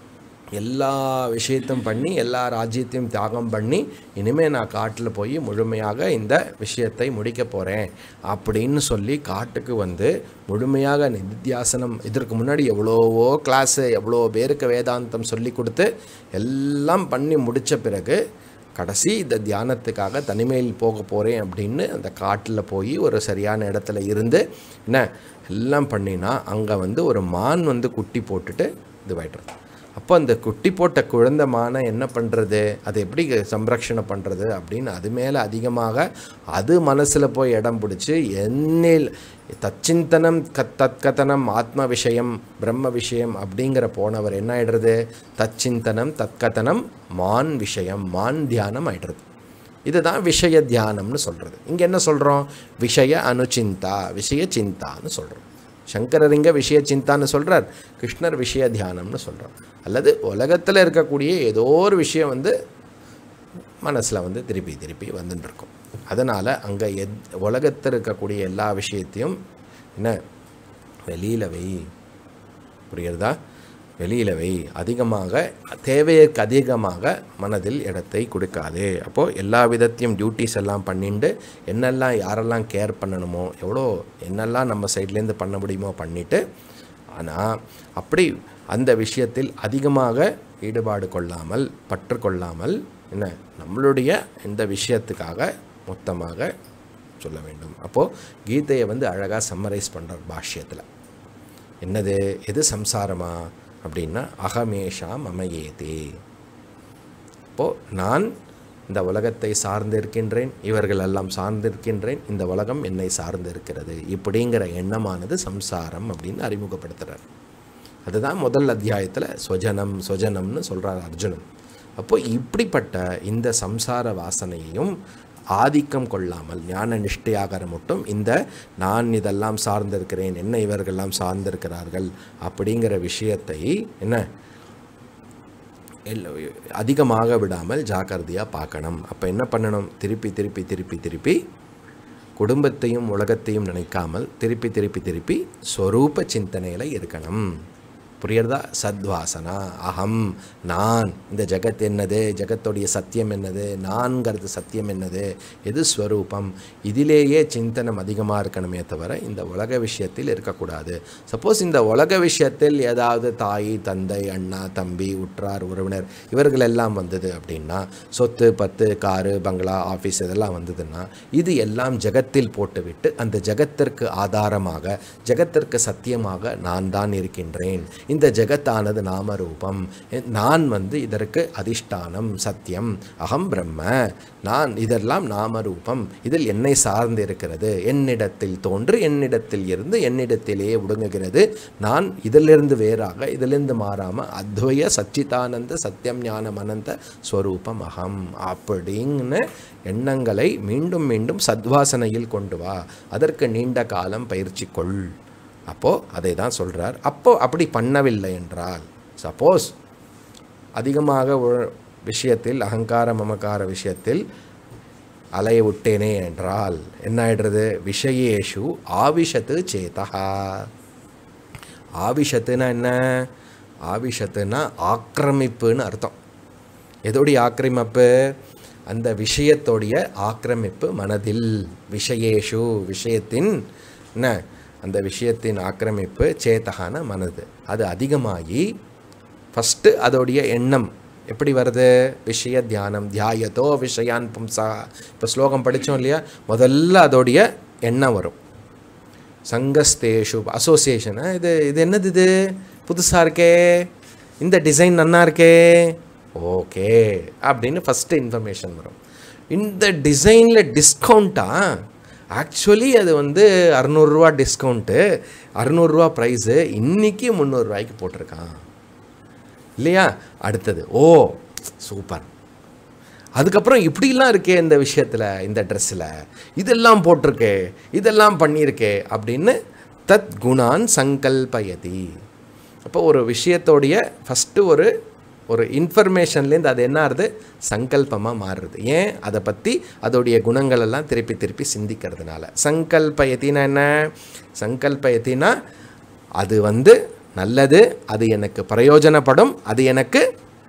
எல்லா விஷயத்தையும் பண்ணி எல்லா ராஜ்யத்தையும் தியாகம் பண்ணி இனிமேல் நான் காட்டில் போய் முழுமையாக இந்த விஷயத்தை முடிக்க போகிறேன் அப்படின்னு சொல்லி காட்டுக்கு வந்து முழுமையாக நித்தியாசனம் இதற்கு முன்னாடி எவ்வளவோ கிளாஸு எவ்வளோ பேருக்கு வேதாந்தம் சொல்லி கொடுத்து எல்லாம் பண்ணி முடித்த பிறகு கடைசி இந்த தியானத்துக்காக தனிமையில் போக போகிறேன் அப்படின்னு அந்த காட்டில் போய் ஒரு சரியான இடத்துல இருந்து என்ன எல்லாம் பண்ணினா அங்கே வந்து ஒரு மான் வந்து குட்டி போட்டுட்டு இதுவாயிட்டுறது அப்போ அந்த குட்டி போட்ட குழந்தை மானை என்ன பண்ணுறது அதை எப்படி சம்ரக்ஷணை பண்ணுறது அப்படின்னு அது மேலே அதிகமாக அது மனசில் போய் இடம் பிடிச்சி என்னில் தச்சிந்தனம் கத் தத்கதனம் ஆத்ம விஷயம் பிரம்ம விஷயம் அப்படிங்கிற போனவர் என்ன ஆயிடுறது தச்சிந்தனம் தத்கதனம் மான் விஷயம் மான் தியானம் ஆயிடுறது இதுதான் விஷய தியானம்னு சொல்கிறது இங்கே என்ன சொல்கிறோம் விஷய அனுச்சிந்தா விஷய சிந்தான்னு சொல்கிறோம் சங்கரர் இங்கே விஷய சிந்தான்னு சொல்கிறார் கிருஷ்ணர் விஷய தியானம்னு சொல்கிறார் அல்லது உலகத்தில் இருக்கக்கூடிய ஏதோ ஒரு விஷயம் வந்து மனசில் வந்து திருப்பி திருப்பி வந்துட்டு இருக்கும் அதனால் அங்கே எத் உலகத்தில் இருக்கக்கூடிய எல்லா விஷயத்தையும் என்ன வெளியில் வை புரியுறதா வெளியில் வை அதிகமாக தேவைக்கு அதிகமாக மனதில் இடத்தை கொடுக்காதே அப்போது எல்லா விதத்தையும் டியூட்டிஸ் எல்லாம் பண்ணிட்டு என்னெல்லாம் யாரெல்லாம் கேர் பண்ணணுமோ எவ்வளோ என்னெல்லாம் நம்ம சைட்லேருந்து பண்ண முடியுமோ பண்ணிவிட்டு ஆனால் அப்படி அந்த விஷயத்தில் அதிகமாக ஈடுபாடு கொள்ளாமல் பற்று கொள்ளாமல் என்ன நம்மளுடைய இந்த விஷயத்துக்காக மொத்தமாக சொல்ல வேண்டும் அப்போது கீதையை வந்து அழகாக சம்மரைஸ் பண்ணுறார் பாஷ்யத்தில் என்னது எது சம்சாரமா அப்படின்னா அகமேஷா மமயேதே அப்போது நான் இந்த உலகத்தை சார்ந்திருக்கின்றேன் இவர்கள் எல்லாம் சார்ந்திருக்கின்றேன் இந்த உலகம் என்னை சார்ந்திருக்கிறது இப்படிங்கிற எண்ணமானது சம்சாரம் அப்படின்னு அறிமுகப்படுத்துகிறார் அதுதான் முதல் அத்தியாயத்தில் ஸ்வஜனம் ஸ்வஜனம்னு சொல்கிறார் அர்ஜுனன் அப்போ இப்படிப்பட்ட இந்த சம்சார வாசனையையும் ஆதிக்கம் கொள்ளாமல் ஞான நிஷ்டையாகிற மட்டும் இந்த நான் இதெல்லாம் சார்ந்திருக்கிறேன் என்ன இவர்களெல்லாம் சார்ந்திருக்கிறார்கள் அப்படிங்கிற விஷயத்தை என்ன எல்ல- அதிகமாக விடாமல் ஜாக்கிரதையாக பார்க்கணும் அப்போ என்ன பண்ணணும் திருப்பி திருப்பி திருப்பி திருப்பி குடும்பத்தையும் உலகத்தையும் நினைக்காமல் திருப்பி திருப்பி திருப்பி ஸ்வரூப சிந்தனையில் இருக்கணும் புரியுறதா சத்வாசனா அகம் நான் இந்த ஜெகத் என்னது ஜெகத்துடைய சத்தியம் என்னது நான்கிறது சத்தியம் என்னது எது ஸ்வரூபம் இதிலேயே சிந்தனம் அதிகமாக இருக்கணுமே தவிர இந்த உலக விஷயத்தில் இருக்கக்கூடாது சப்போஸ் இந்த உலக விஷயத்தில் ஏதாவது தாய் தந்தை அண்ணா தம்பி உற்றார் உறவினர் இவர்கள் எல்லாம் வந்தது அப்படின்னா சொத்து பத்து காரு பங்களா ஆஃபீஸ் இதெல்லாம் வந்ததுன்னா இது எல்லாம் ஜெகத்தில் போட்டுவிட்டு அந்த ஜெகத்திற்கு ஆதாரமாக ஜெகத்திற்கு சத்தியமாக நான் தான் இருக்கின்றேன் இந்த ஜெகத்தானது நாமரூபம் நான் வந்து இதற்கு அதிஷ்டானம் சத்தியம் அகம் பிரம்ம நான் இதெல்லாம் நாமரூபம் இதில் என்னை சார்ந்து இருக்கிறது என்னிடத்தில் தோன்று என்னிடத்தில் இருந்து என்னிடத்திலேயே ஒடுங்குகிறது நான் இதிலிருந்து வேறாக இதிலிருந்து மாறாமல் அத்வய சச்சிதானந்த சத்தியம் ஞானம் அனந்த ஸ்வரூபம் அகம் அப்படின்னு எண்ணங்களை மீண்டும் மீண்டும் சத்வாசனையில் கொண்டு வா அதற்கு நீண்ட காலம் பயிற்சி கொள் அப்போது அதை தான் சொல்கிறார் அப்போது அப்படி பண்ணவில்லை என்றால் சப்போஸ் அதிகமாக ஒரு விஷயத்தில் அகங்கார மமகார விஷயத்தில் அலைய விட்டேனே என்றால் என்ன ஆயிடுறது விஷயேஷு ஆவிஷத்து சேதா ஆவிஷத்துனா என்ன ஆவிஷத்துனா ஆக்கிரமிப்புன்னு அர்த்தம் எதோடைய ஆக்கிரமிப்பு அந்த விஷயத்தோடைய ஆக்கிரமிப்பு மனதில் விஷயேஷு விஷயத்தின் என்ன அந்த விஷயத்தின் ஆக்கிரமிப்பு சேத்தகான மனது அது அதிகமாகி ஃபஸ்ட்டு அதோடைய எண்ணம் எப்படி வருது விஷய தியானம் தியாயத்தோ விஷயான் பும்சா இப்போ ஸ்லோகம் படித்தோம் இல்லையா முதல்ல அதோடைய எண்ணம் வரும் சங்கஸ்தேஷு அசோசியேஷன் இது இது என்னது இது புதுசாக இருக்கே இந்த டிசைன் நன்னா இருக்கே ஓகே அப்படின்னு ஃபஸ்ட்டு இன்ஃபர்மேஷன் வரும் இந்த டிசைனில் டிஸ்கவுண்ட்டா ஆக்சுவலி அது வந்து அறநூறுரூவா டிஸ்கவுண்ட்டு அறநூறுரூவா ப்ரைஸு இன்றைக்கி முந்நூறுரூவாய்க்கு போட்டிருக்கான் இல்லையா அடுத்தது ஓ சூப்பர் அதுக்கப்புறம் இப்படிலாம் இருக்கே இந்த விஷயத்தில் இந்த ட்ரெஸ்ஸில் இதெல்லாம் போட்டிருக்கே இதெல்லாம் பண்ணியிருக்கே அப்படின்னு தத் குணான் சங்கல்பயதி அப்போ ஒரு விஷயத்தோடைய ஃபஸ்ட்டு ஒரு ஒரு இன்ஃபர்மேஷன்லேருந்து அது என்ன ஆகுது சங்கல்பமாக மாறுறது ஏன் அதை பற்றி அதோடைய குணங்கள் எல்லாம் திருப்பி திருப்பி சிந்திக்கிறதுனால சங்கல்பயத்தினா என்ன சங்கல்பயத்தினா அது வந்து நல்லது அது எனக்கு பிரயோஜனப்படும் அது எனக்கு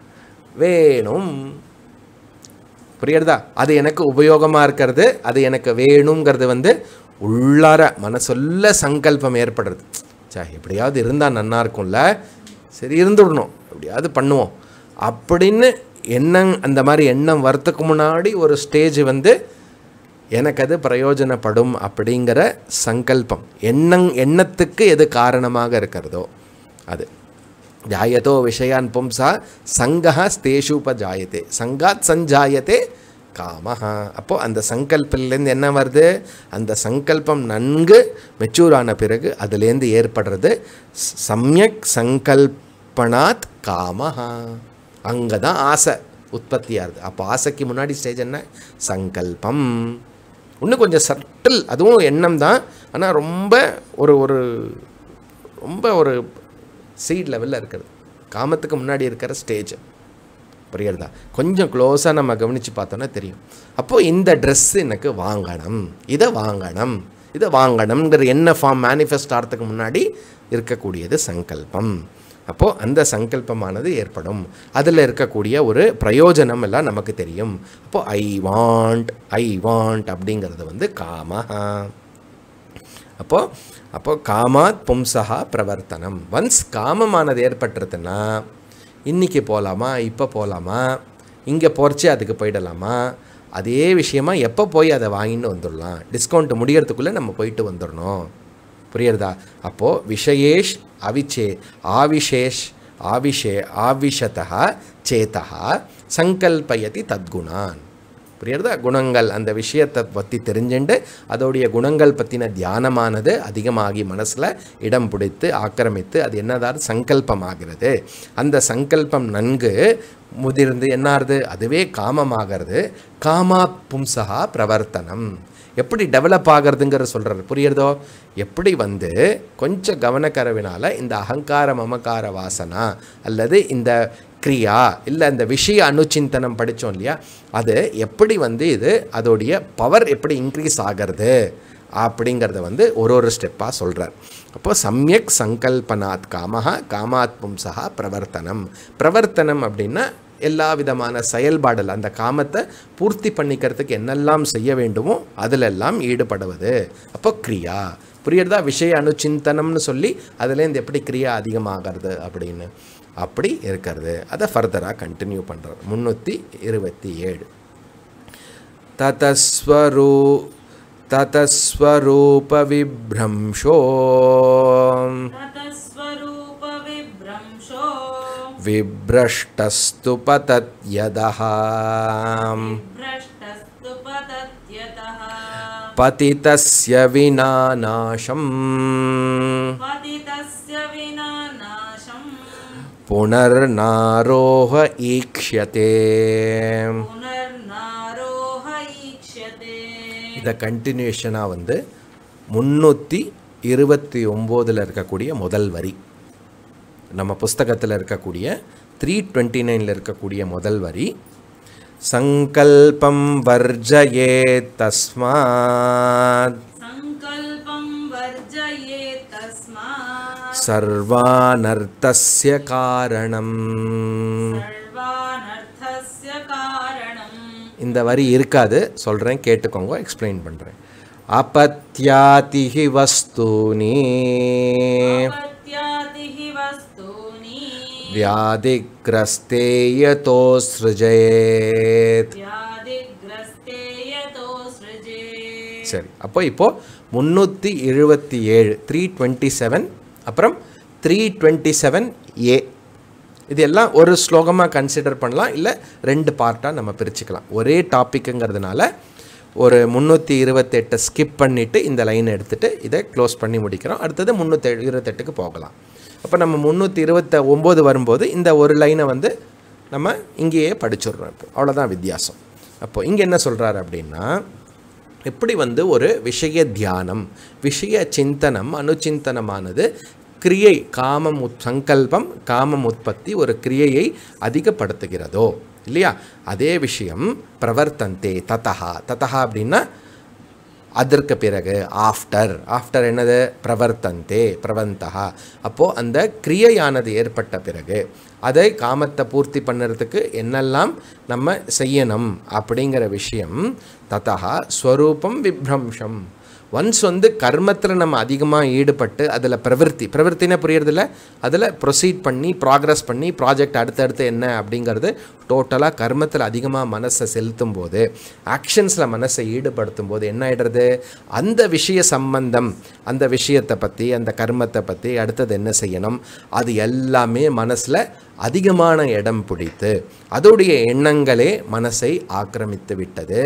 வேணும் புரியுறதா அது எனக்கு உபயோகமாக இருக்கிறது அது எனக்கு வேணுங்கிறது வந்து உள்ளார மனசொல்ல சங்கல்பம் ஏற்படுறது சா எப்படியாவது இருந்தால் நன்னா இருக்கும்ல சரி இருந்துடணும் எப்படியாவது பண்ணுவோம் அப்படின்னு எண்ணம் அந்த மாதிரி எண்ணம் வரத்துக்கு முன்னாடி ஒரு ஸ்டேஜ் வந்து எனக்கு அது பிரயோஜனப்படும் அப்படிங்கிற சங்கல்பம் எண்ணங் எண்ணத்துக்கு எது காரணமாக இருக்கிறதோ அது ஜாயதோ விஷயான் பும்சா சங்கா ஸ்தேஷுபஜாயத்தே சங்காத் சஞ்சாயத்தே காமஹா அப்போது அந்த சங்கல்பிலேருந்து என்ன வருது அந்த சங்கல்பம் நன்கு மெச்சூர் ஆன பிறகு அதுலேருந்து ஏற்படுறது ஸ்- சம்யக் சங்கல்பனாத் காமஹா அங்கே தான் ஆசை உற்பத்தி ஆகுது அப்போ ஆசைக்கு முன்னாடி ஸ்டேஜ் என்ன சங்கல்பம் இன்னும் கொஞ்சம் சட்டில் அதுவும் எண்ணம் தான் ஆனால் ரொம்ப ஒரு ஒரு ரொம்ப ஒரு சீட் லெவலில் இருக்கிறது காமத்துக்கு முன்னாடி இருக்கிற ஸ்டேஜ் புரியுறதா கொஞ்சம் க்ளோஸாக நம்ம கவனித்து பார்த்தோன்னா தெரியும் அப்போது இந்த ட்ரெஸ் எனக்கு வாங்கணும் இதை வாங்கணும் இதை வாங்கணுங்கிற என்ன ஃபார்ம் மேனிஃபெஸ்ட் ஆகிறதுக்கு முன்னாடி இருக்கக்கூடியது சங்கல்பம் அப்போது அந்த சங்கல்பமானது ஏற்படும் அதில் இருக்கக்கூடிய ஒரு பிரயோஜனம் எல்லாம் நமக்கு தெரியும் அப்போது ஐ வாண்ட் ஐ வாண்ட் அப்படிங்கிறது வந்து காமஹா அப்போ அப்போ காமாத் பும்சகா பிரவர்த்தனம் ஒன்ஸ் காமமானது ஏற்பட்டுருதுன்னா இன்னைக்கு போகலாமா இப்போ போகலாமா இங்கே போகிறச்சே அதுக்கு போயிடலாமா அதே விஷயமா எப்போ போய் அதை வாங்கிட்டு வந்துடலாம் டிஸ்கவுண்ட் முடியறதுக்குள்ளே நம்ம போயிட்டு வந்துடணும் புரியுறதா அப்போது விஷயேஷ் அவிச்சே ஆவிஷேஷ் ஆவிஷே ஆவிஷதா சேதா சங்கல்பயதி தத்குணான் புரியுறதா குணங்கள் அந்த விஷயத்தை பற்றி தெரிஞ்சுண்டு அதோடைய குணங்கள் பற்றின தியானமானது அதிகமாகி மனசில் இடம் பிடித்து ஆக்கிரமித்து அது என்னதாவது சங்கல்பமாகிறது அந்த சங்கல்பம் நன்கு முதிர்ந்து என்னாருது அதுவே காமமாகிறது காமா பும்சகா பிரவர்த்தனம் எப்படி டெவலப் ஆகிறதுங்கிற சொல்கிறார் புரியுறதோ எப்படி வந்து கொஞ்சம் கவனக்கரவினால் இந்த அகங்கார மமக்கார வாசனா அல்லது இந்த கிரியா இல்லை இந்த விஷய அனுச்சிந்தனம் படித்தோம் இல்லையா அது எப்படி வந்து இது அதோடைய பவர் எப்படி இன்க்ரீஸ் ஆகிறது அப்படிங்கிறத வந்து ஒரு ஒரு ஸ்டெப்பாக சொல்கிறார் அப்போ சம்யக் சங்கல்பனாத் காமஹா காமாத் பும்சகா பிரவர்த்தனம் பிரவர்த்தனம் அப்படின்னா எல்லா விதமான செயல்பாடல் அந்த காமத்தை பூர்த்தி பண்ணிக்கிறதுக்கு என்னெல்லாம் செய்ய வேண்டுமோ அதிலெல்லாம் ஈடுபடுவது அப்போ கிரியா புரியுறதா விஷய அனுச்சிந்தனம்னு சொல்லி அதுலேருந்து எப்படி கிரியா அதிகமாகிறது அப்படின்னு அப்படி இருக்கிறது அதை ஃபர்தராக கண்டினியூ பண்ணுறார் முந்நூற்றி இருபத்தி ஏழு ததஸ்வரூ ததஸ்வரூபவிப்ரம்ஷோ ततस्वरूपविभ्रंशो विभ्रष्टस्तु पतत्यदः भ्रष्टस्तु पतत्यतः पतितस्य विना नाशम् पतितस्य विना नाशम् पुनर्नारोह ईक्ष्यते पुनर्नारोह ईक्ष्यते இதை கண்டினியூஷனாக வந்து முந்நூற்றி இருபத்தி ஒம்போதில் இருக்கக்கூடிய முதல் வரி நம்ம புஸ்தகத்தில் இருக்கக்கூடிய த்ரீ டுவெண்ட்டி நைனில் இருக்கக்கூடிய முதல் வரி சங்கல்பம் வர்ஜயே தஸ்மாத் सङ्कल्पं वर्जये तस्मात् சர்வானர்த்தஸ்ய காரணம் सर्वानर्थस्य कारणम् இந்த வரி இருக்காது சொல்கிறேன் கேட்டுக்கோங்க எக்ஸ்பிளைன் பண்ணுறேன் அப்பத்யாதிஹி வஸ்தூனி अपत्यादिः वस्तूनि வியாதிக்ரஸ்தே யதோ சிருஜயேத் व्याधिग्रस्ते यतो सृजे சரி அப்போ இப்போ முந்நூற்றி எழுபத்தி ஏழு த்ரீ டுவெண்ட்டி செவன் அப்புறம் த்ரீ டுவெண்ட்டி செவன் ஏ இது எல்லாம் ஒரு ஸ்லோகமாக கன்சிடர் பண்ணலாம் இல்லை ரெண்டு பார்ட்டாக நம்ம பிரிச்சுக்கலாம் ஒரே டாப்பிக்குங்கிறதுனால ஒரு முந்நூற்றி இருபத்தெட்டை ஸ்கிப் பண்ணிவிட்டு இந்த லைனை எடுத்துகிட்டு இதை க்ளோஸ் பண்ணி முடிக்கிறோம் அடுத்தது முந்நூற்றி இருபத்தெட்டுக்கு போகலாம் அப்போ நம்ம முந்நூற்றி இருபத்த ஒம்பது வரும்போது இந்த ஒரு லைனை வந்து நம்ம இங்கேயே படிச்சிடுறோம் இப்போ அவ்வளோதான் வித்தியாசம் அப்போ இங்கே என்ன சொல்கிறாரு அப்படின்னா எப்படி வந்து ஒரு விஷய தியானம் விஷய சிந்தனம் அனுச்சிந்தனமானது கிரியை காமம் உத் சங்கல்பம் காமம் உற்பத்தி ஒரு கிரியையை அதிகப்படுத்துகிறதோ இல்லையா அதே விஷயம் பிரவர்த்தந்தே ததஹா ததஹா அப்படின்னா அதற்கு பிறகு ஆஃப்டர் ஆஃப்டர் என்னது பிரவர்த்தந்தே பிரவந்தகா அப்போது அந்த கிரியையானது ஏற்பட்ட பிறகு அதை காமத்தை பூர்த்தி பண்ணுறதுக்கு என்னெல்லாம் நம்ம செய்யணும் அப்படிங்கிற விஷயம் ததா ஸ்வரூபம் விப்ரம்சம் ஒன்ஸ் வந்து கர்மத்தில் நம்ம அதிகமாக ஈடுபட்டு அதில் பிரவருத்தி பிரவருத்தினே புரியறதில்ல அதில் ப்ரொசீட் பண்ணி ப்ராக்ரஸ் பண்ணி ப்ராஜெக்ட் அடுத்தடுத்து என்ன அப்படிங்கிறது டோட்டலாக கர்மத்தில் அதிகமாக மனசை செலுத்தும் போது ஆக்ஷன்ஸில் மனசை ஈடுபடுத்தும் போது என்ன ஆயிடுறது அந்த விஷய சம்பந்தம் அந்த விஷயத்தை பற்றி அந்த கர்மத்தை பற்றி அடுத்தது என்ன செய்யணும் அது எல்லாமே மனசில் அதிகமான இடம் பிடித்து அதோடைய எண்ணங்களே மனசை ஆக்கிரமித்து விட்டது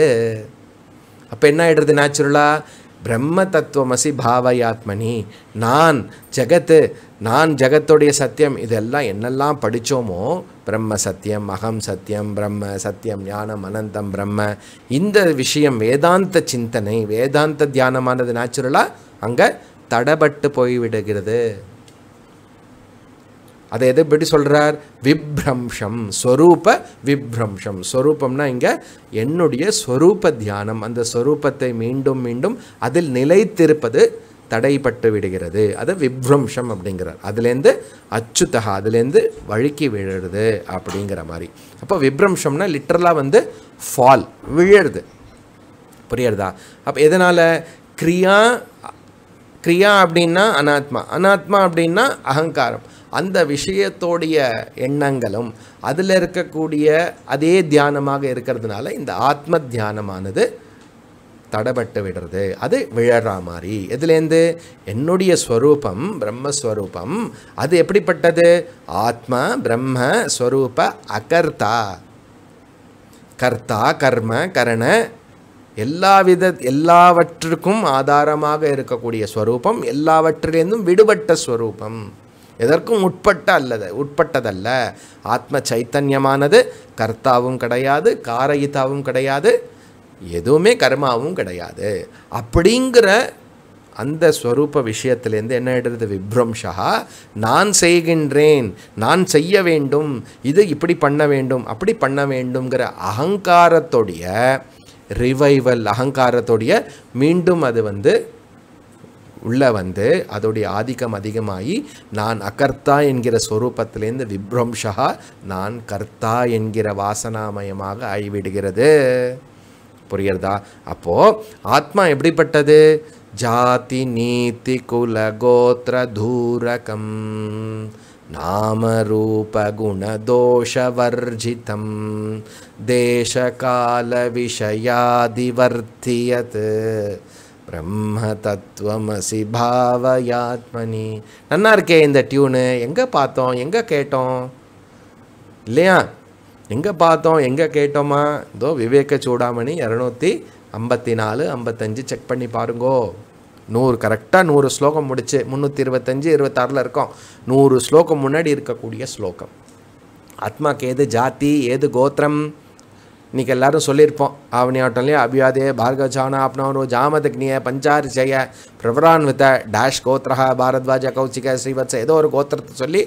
அப்போ என்ன ஆயிடுறது நேச்சுரலாக பிரம்ம தத்துவமசி பாவயாத்மனி நான் ஜெகத்து நான் ஜெகத்துடைய சத்தியம் இதெல்லாம் என்னெல்லாம் படித்தோமோ பிரம்ம சத்தியம் அகம் சத்தியம் பிரம்ம சத்தியம் ஞானம் அனந்தம் பிரம்ம இந்த விஷயம் வேதாந்த சிந்தனை வேதாந்த தியானமானது நேச்சுரலாக அங்கே தடபட்டு போய்விடுகிறது அதை எது எப்படி சொல்கிறார் விப்ரம்சம் ஸ்வரூப விப்ரம்சம் ஸ்வரூபம்னா இங்கே என்னுடைய ஸ்வரூப தியானம் அந்த ஸ்வரூபத்தை மீண்டும் மீண்டும் அதில் நிலைத்திருப்பது தடைப்பட்டு விடுகிறது அது விப்ரம்சம் அப்படிங்கிறார் அதுலேருந்து அச்சுத்தகா அதுலேருந்து வழுக்கி விழுறது அப்படிங்கிற மாதிரி அப்போ விப்ரம்சம்னா லிட்டரலாக வந்து ஃபால் விழுறது புரியுறதா அப்போ எதனால் கிரியா கிரியா அப்படின்னா அனாத்மா அனாத்மா அப்படின்னா அகங்காரம் அந்த விஷயத்தோடைய எண்ணங்களும் அதில் இருக்கக்கூடிய அதே தியானமாக இருக்கிறதுனால இந்த ஆத்ம தியானமானது தடபட்டு விடுறது அது விழறா மாதிரி எதுலேருந்து என்னுடைய ஸ்வரூபம் பிரம்மஸ்வரூபம் அது எப்படிப்பட்டது ஆத்மா பிரம்ம ஸ்வரூப அகர்த்தா கர்த்தா கர்ம கரண எல்லா வித எல்லாவற்றுக்கும் ஆதாரமாக இருக்கக்கூடிய ஸ்வரூபம் எல்லாவற்றிலிருந்தும் விடுபட்ட ஸ்வரூபம் எதற்கும் உட்பட்ட அல்லது உட்பட்டதல்ல ஆத்ம சைத்தன்யமானது கர்த்தாவும் கிடையாது காரயிதாவும் கிடையாது எதுவுமே கர்மாவும் கிடையாது அப்படிங்கிற அந்த ஸ்வரூப விஷயத்திலேருந்து என்ன ஆயிடுறது விப்ரம்ஷா நான் செய்கின்றேன் நான் செய்ய வேண்டும் இது இப்படி பண்ண வேண்டும் அப்படி பண்ண வேண்டும்ங்கிற அகங்காரத்தோடைய ரிவைவல் அகங்காரத்தோடைய மீண்டும் அது வந்து உள்ள வந்து அதோடைய ஆதிக்கம் அதிகமாகி நான் அகர்த்தா என்கிற ஸ்வரூபத்திலேருந்து விப்ரம்ஷா நான் கர்த்தா என்கிற வாசனாமயமாக ஆகிவிடுகிறது புரியுறதா அப்போ ஆத்மா எப்படிப்பட்டது ஜாதி நீதி குல கோத்திர தூரகம் நாமரூப குணதோஷவர்ஜிதம் தேசகால விஷயாதிவர்த்தியத் பிரம்ம தத்துவமசி பாவயாத்மனி நன்னா இருக்கே இந்த டியூனு எங்கே பார்த்தோம் எங்கே கேட்டோம் இல்லையா எங்கே பார்த்தோம் எங்கே கேட்டோமா இதோ விவேக சூடாமணி இரநூத்தி ஐம்பத்தி நாலு ஐம்பத்தஞ்சு செக் பண்ணி பாருங்கோ நூறு கரெக்டாக நூறு ஸ்லோகம் முடிச்சு முந்நூற்றி இருபத்தஞ்சு இருபத்தாறில் இருக்கோம் நூறு ஸ்லோகம் முன்னாடி இருக்கக்கூடிய ஸ்லோகம் ஆத்மாக்கு ஏது ஜாதி ஏது கோத்திரம் இன்னைக்கு எல்லாரும் சொல்லியிருப்போம் ஆவணியாட்டம்லேயே அபியாதே பார்கவச்சான ஆப்னவரோ ஜாமதக்னிய பஞ்சாரிச்சய பிரவரான்வித டேஷ் கோத்ரஹ பாரத்வாஜ கௌசிக ஸ்ரீவத்ச ஏதோ ஒரு கோத்திரத்தை சொல்லி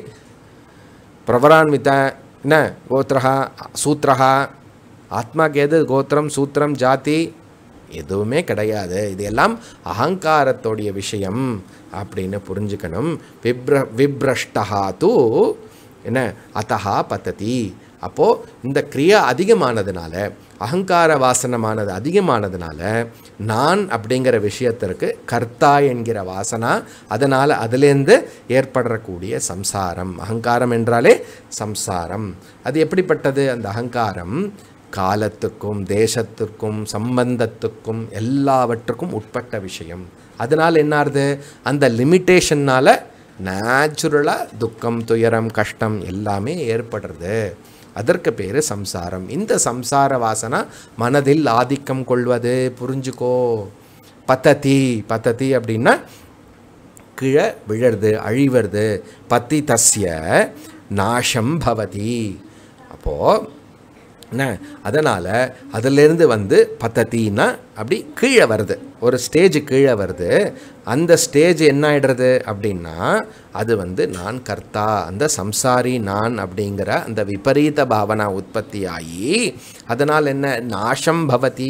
பிரவரான்வித என்ன கோத்திரஹா சூத்திரஹா ஆத்மாக்கு எது கோத்திரம் சூத்திரம் ஜாதி எதுவுமே கிடையாது இது எல்லாம் அகங்காரத்தோடைய விஷயம் அப்படின்னு புரிஞ்சுக்கணும் விப்ர விப்ரஷ்டஹா தூ என்ன அத்தஹா பத்ததி அப்போது இந்த கிரியா அதிகமானதுனால அகங்கார வாசனமானது அதிகமானதுனால நான் அப்படிங்கிற விஷயத்திற்கு கர்த்தா என்கிற வாசனா அதனால் அதிலேருந்து ஏற்படக்கூடிய சம்சாரம் அகங்காரம் என்றாலே சம்சாரம் அது எப்படிப்பட்டது அந்த அகங்காரம் காலத்துக்கும் தேசத்திற்கும் சம்பந்தத்துக்கும் எல்லாவற்றுக்கும் உட்பட்ட விஷயம் அதனால் என்ன ஆகுது அந்த லிமிட்டேஷன்னால் நேச்சுரலாக துக்கம் துயரம் கஷ்டம் எல்லாமே ஏற்படுறது அதற்கு பேர் சம்சாரம் இந்த சம்சார வாசனா மனதில் ஆதிக்கம் கொள்வது புரிஞ்சுக்கோ பத்ததி பத்ததி அப்படின்னா கீழே விழறது அழிவது பத்தி தஸ்ய நாசம் பவதி அப்போது என்ன அதனால் அதிலிருந்து வந்து பத்தத்தின்னா அப்படி கீழே வருது ஒரு ஸ்டேஜ் கீழே வருது அந்த ஸ்டேஜ் என்ன ஆயிடுறது அப்படின்னா அது வந்து நான் கர்த்தா அந்த சம்சாரி நான் அப்படிங்கிற அந்த விபரீத பாவனா உற்பத்தி ஆகி அதனால் என்ன நாசம் பவதி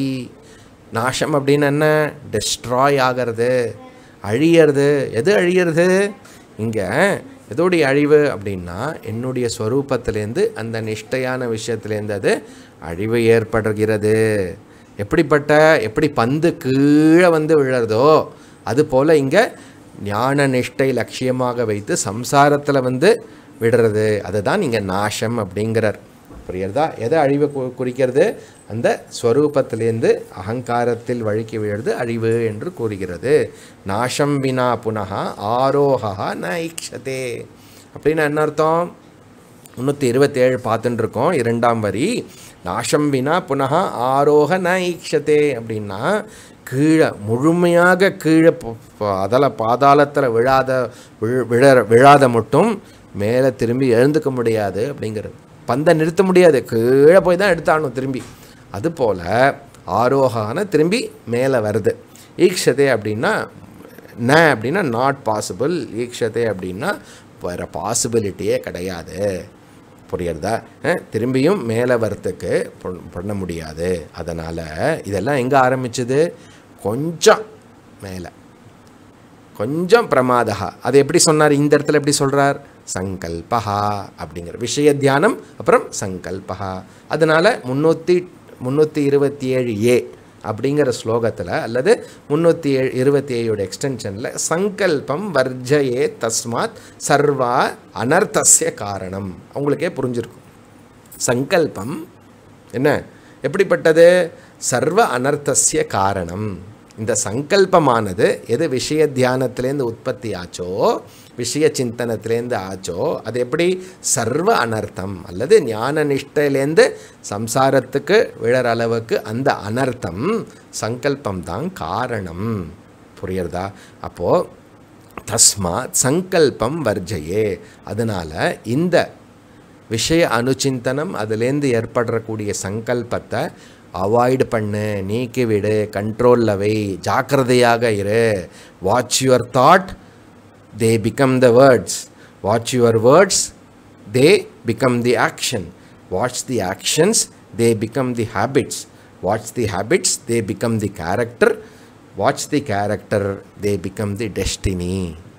நாசம் அப்படின்னு என்ன டெஸ்ட்ராய் ஆகிறது அழியறது எது அழியறது இங்கே எதோடைய அழிவு அப்படின்னா என்னுடைய ஸ்வரூபத்திலேருந்து அந்த நிஷ்டையான விஷயத்துலேருந்து அது அழிவு ஏற்படுகிறது எப்படிப்பட்ட எப்படி பந்து கீழே வந்து விழறதோ அது போல் இங்கே ஞான நிஷ்டை லட்சியமாக வைத்து சம்சாரத்தில் வந்து விடுறது அதுதான் இங்கே நாசம் அப்படிங்கிறார் புரியுறதா எதை அழிவை கு- குறிக்கிறது அந்த ஸ்வரூபத்திலேருந்து அகங்காரத்தில் வழுக்கி விழுறது அழிவு என்று கூறுகிறது நாசம் வினா புனகா ஆரோகா ந இக்ஷதே அப்படின்னு என்ன அர்த்தம் முந்நூற்றி இருபத்தேழு பார்த்துட்டு இருக்கோம் இரண்டாம் வரி நாசம் வினா புனகா ஆரோக ந ஈக்ஷதே அப்படின்னா கீழே முழுமையாக கீழே ப- ப- அதல பாதாளத்தில் விழாத விழ- விழ விழாத மட்டும் மேலே திரும்பி எழுந்துக்க முடியாது அப்படிங்கிறது பந்தை நிறுத்த முடியாது கீழே போய் தான் எடுத்தாகணும் திரும்பி அதுபோல் ஆரோகான திரும்பி மேலே வருது ஈக்ஷதே அப்படின்னா ந அப்படின்னா நாட் பாசிபிள் ஈக்ஷதே அப்படின்னா வேறு பாசிபிலிட்டியே கிடையாது புரியுறதா அஹ், திரும்பியும் மேலே வரத்துக்கு பொ- பண்ண முடியாது அதனால் இதெல்லாம் எங்கே ஆரம்பிச்சது கொஞ்சம் மேலே கொஞ்சம் பிரமாதா அது எப்படி சொன்னார் இந்த இடத்துல எப்படி சொல்கிறார் சங்கல்பஹா அப்படிங்கிற விஷய தியானம் அப்புறம் சங்கல்பஹா அதனால் முந்நூற்றி முந்நூற்றி இருபத்தி ஏழு ஏ அப்படிங்கிற ஸ்லோகத்தில் அல்லது முந்நூற்றி ஏழு இருபத்தி ஏழோட எக்ஸ்டென்ஷனில் சங்கல்பம் வர்ஜயே தஸ்மாத் சர்வா அனர்த்தஸ்ய காரணம் உங்களுக்கே புரிஞ்சிருக்கும் சங்கல்பம் என்ன எப்படிப்பட்டது சர்வ அனர்த்தஸ்ய காரணம் இந்த சங்கல்பமானது எது விஷய தியானத்திலேருந்து உற்பத்தி ஆச்சோ விஷய சிந்தனத்திலேருந்து ஆச்சோ அது எப்படி சர்வ அனர்த்தம் அல்லது ஞான நிஷ்டையிலேருந்து சம்சாரத்துக்கு விழற அளவுக்கு அந்த அனர்த்தம் சங்கல்பம் தான் காரணம் புரியுறதா அப்போது தஸ்மாத் சங்கல்பம் வர்ஜயே அதனால் இந்த விஷய அனுச்சிந்தனம் அதுலேருந்து ஏற்படக்கூடிய சங்கல்பத்தை அவாய்ட் பண்ணு நீக்கிவிடு கண்ட்ரோலில் வை ஜாக்கிரதையாக இரு watch your thought they become the words watch your words they become the action watch the actions they become the habits watch the habits they become the character watch the character they become the destiny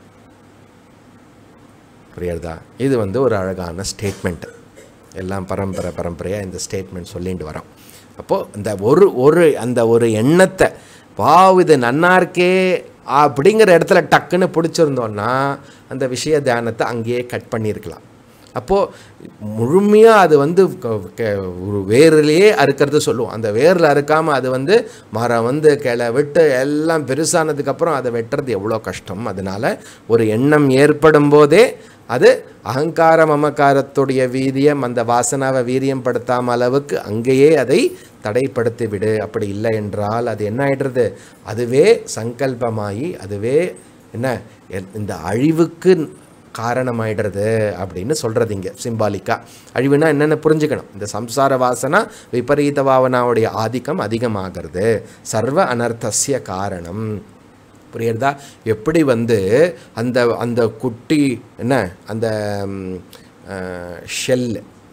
புரியுறதா இது வந்து ஒரு அழகான statement எல்லாம் பரம்பரை பரம்பரையாக இந்த statement சொல்லிட்டு வரோம் அப்போது இந்த ஒரு ஒரு அந்த ஒரு எண்ணத்தை வாவ் இது நன்னா இருக்கே அப்படிங்கிற இடத்துல டக்குன்னு பிடிச்சிருந்தோன்னா அந்த விஷய தியானத்தை அங்கேயே கட் பண்ணியிருக்கலாம் அப்போது முழுமையாக அது வந்து க- க- ஒரு வேர்லேயே அறுக்கிறது சொல்லுவோம் அந்த வேரில் அறுக்காமல் அது வந்து மரம் வந்து கிளை விட்டு எல்லாம் பெருசானதுக்கப்புறம் அதை வெட்டுறது எவ்வளோ கஷ்டம் அதனால் ஒரு எண்ணம் ஏற்படும் போதே அது அகங்கார மமக்காரத்துடைய வீரியம் அந்த வாசனாவை வீரியம் படுத்தாம அளவுக்கு அங்கேயே அதை தடைப்படுத்தி விடு அப்படி இல்லை என்றால் அது என்ன ஆயிடுறது அதுவே சங்கல்பமாகி அதுவே என்ன எ- இந்த அழிவுக்கு காரணமாயிடுறது அப்படின்னு சொல்கிறது இங்கே சிம்பாலிக்கா அழிவுனா என்னென்ன புரிஞ்சுக்கணும் இந்த சம்சார வாசனா விபரீத பாவனாவுடைய ஆதிக்கம் அதிகமாகிறது சர்வ அனர்த்தஸ்ய காரணம் புரியுறதா எப்படி வந்து அந்த அந்த குட்டி என்ன அந்த ஷெல்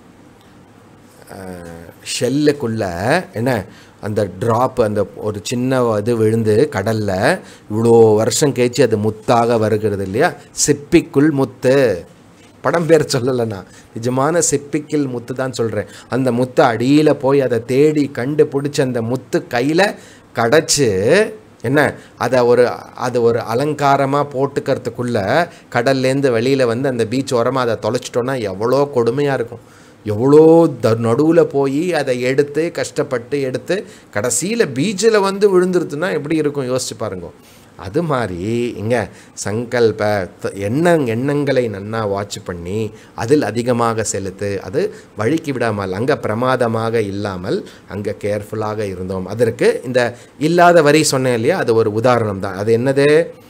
ஷெல்லுக்குள்ள என்ன அந்த ட்ராப் அந்த ஒரு சின்ன இது விழுந்து கடலில் இவ்வளோ வருஷம் கழிச்சு அது முத்தாக வருகிறது இல்லையா சிப்பிக்குள் முத்து படம் பேர் சொல்லலை நான் நிஜமான சிப்பிக்கில் முத்து தான் சொல்கிறேன் அந்த முத்து அடியில் போய் அதை தேடி கண்டுபிடிச்சி அந்த முத்து கையில் கடைச்சு என்ன அதை ஒரு அது ஒரு அலங்காரமாக போட்டுக்கிறதுக்குள்ள கடல்லேருந்து வெளியில் வந்து அந்த பீச் ஓரமாக அதை தொலைச்சிட்டோன்னா எவ்வளோ கொடுமையாக இருக்கும் எவ்வளோ த நடுவில் போய் அதை எடுத்து கஷ்டப்பட்டு எடுத்து கடைசியில் பீச்சில் வந்து விழுந்துருதுன்னா எப்படி இருக்கும் யோசிச்சு பாருங்க அது மாதிரி இங்கே சங்கல்ப த- எண்ணங் எண்ணங்களை நன்னா வாட்ச் பண்ணி அதில் அதிகமாக செலுத்து அது வழிக்கு விடாமல் அங்கே பிரமாதமாக இல்லாமல் அங்கே கேர்ஃபுல்லாக இருந்தோம் அதற்கு இந்த இல்லாத வரி சொன்னேன் இல்லையா அது ஒரு உதாரணம் தான் அது என்னது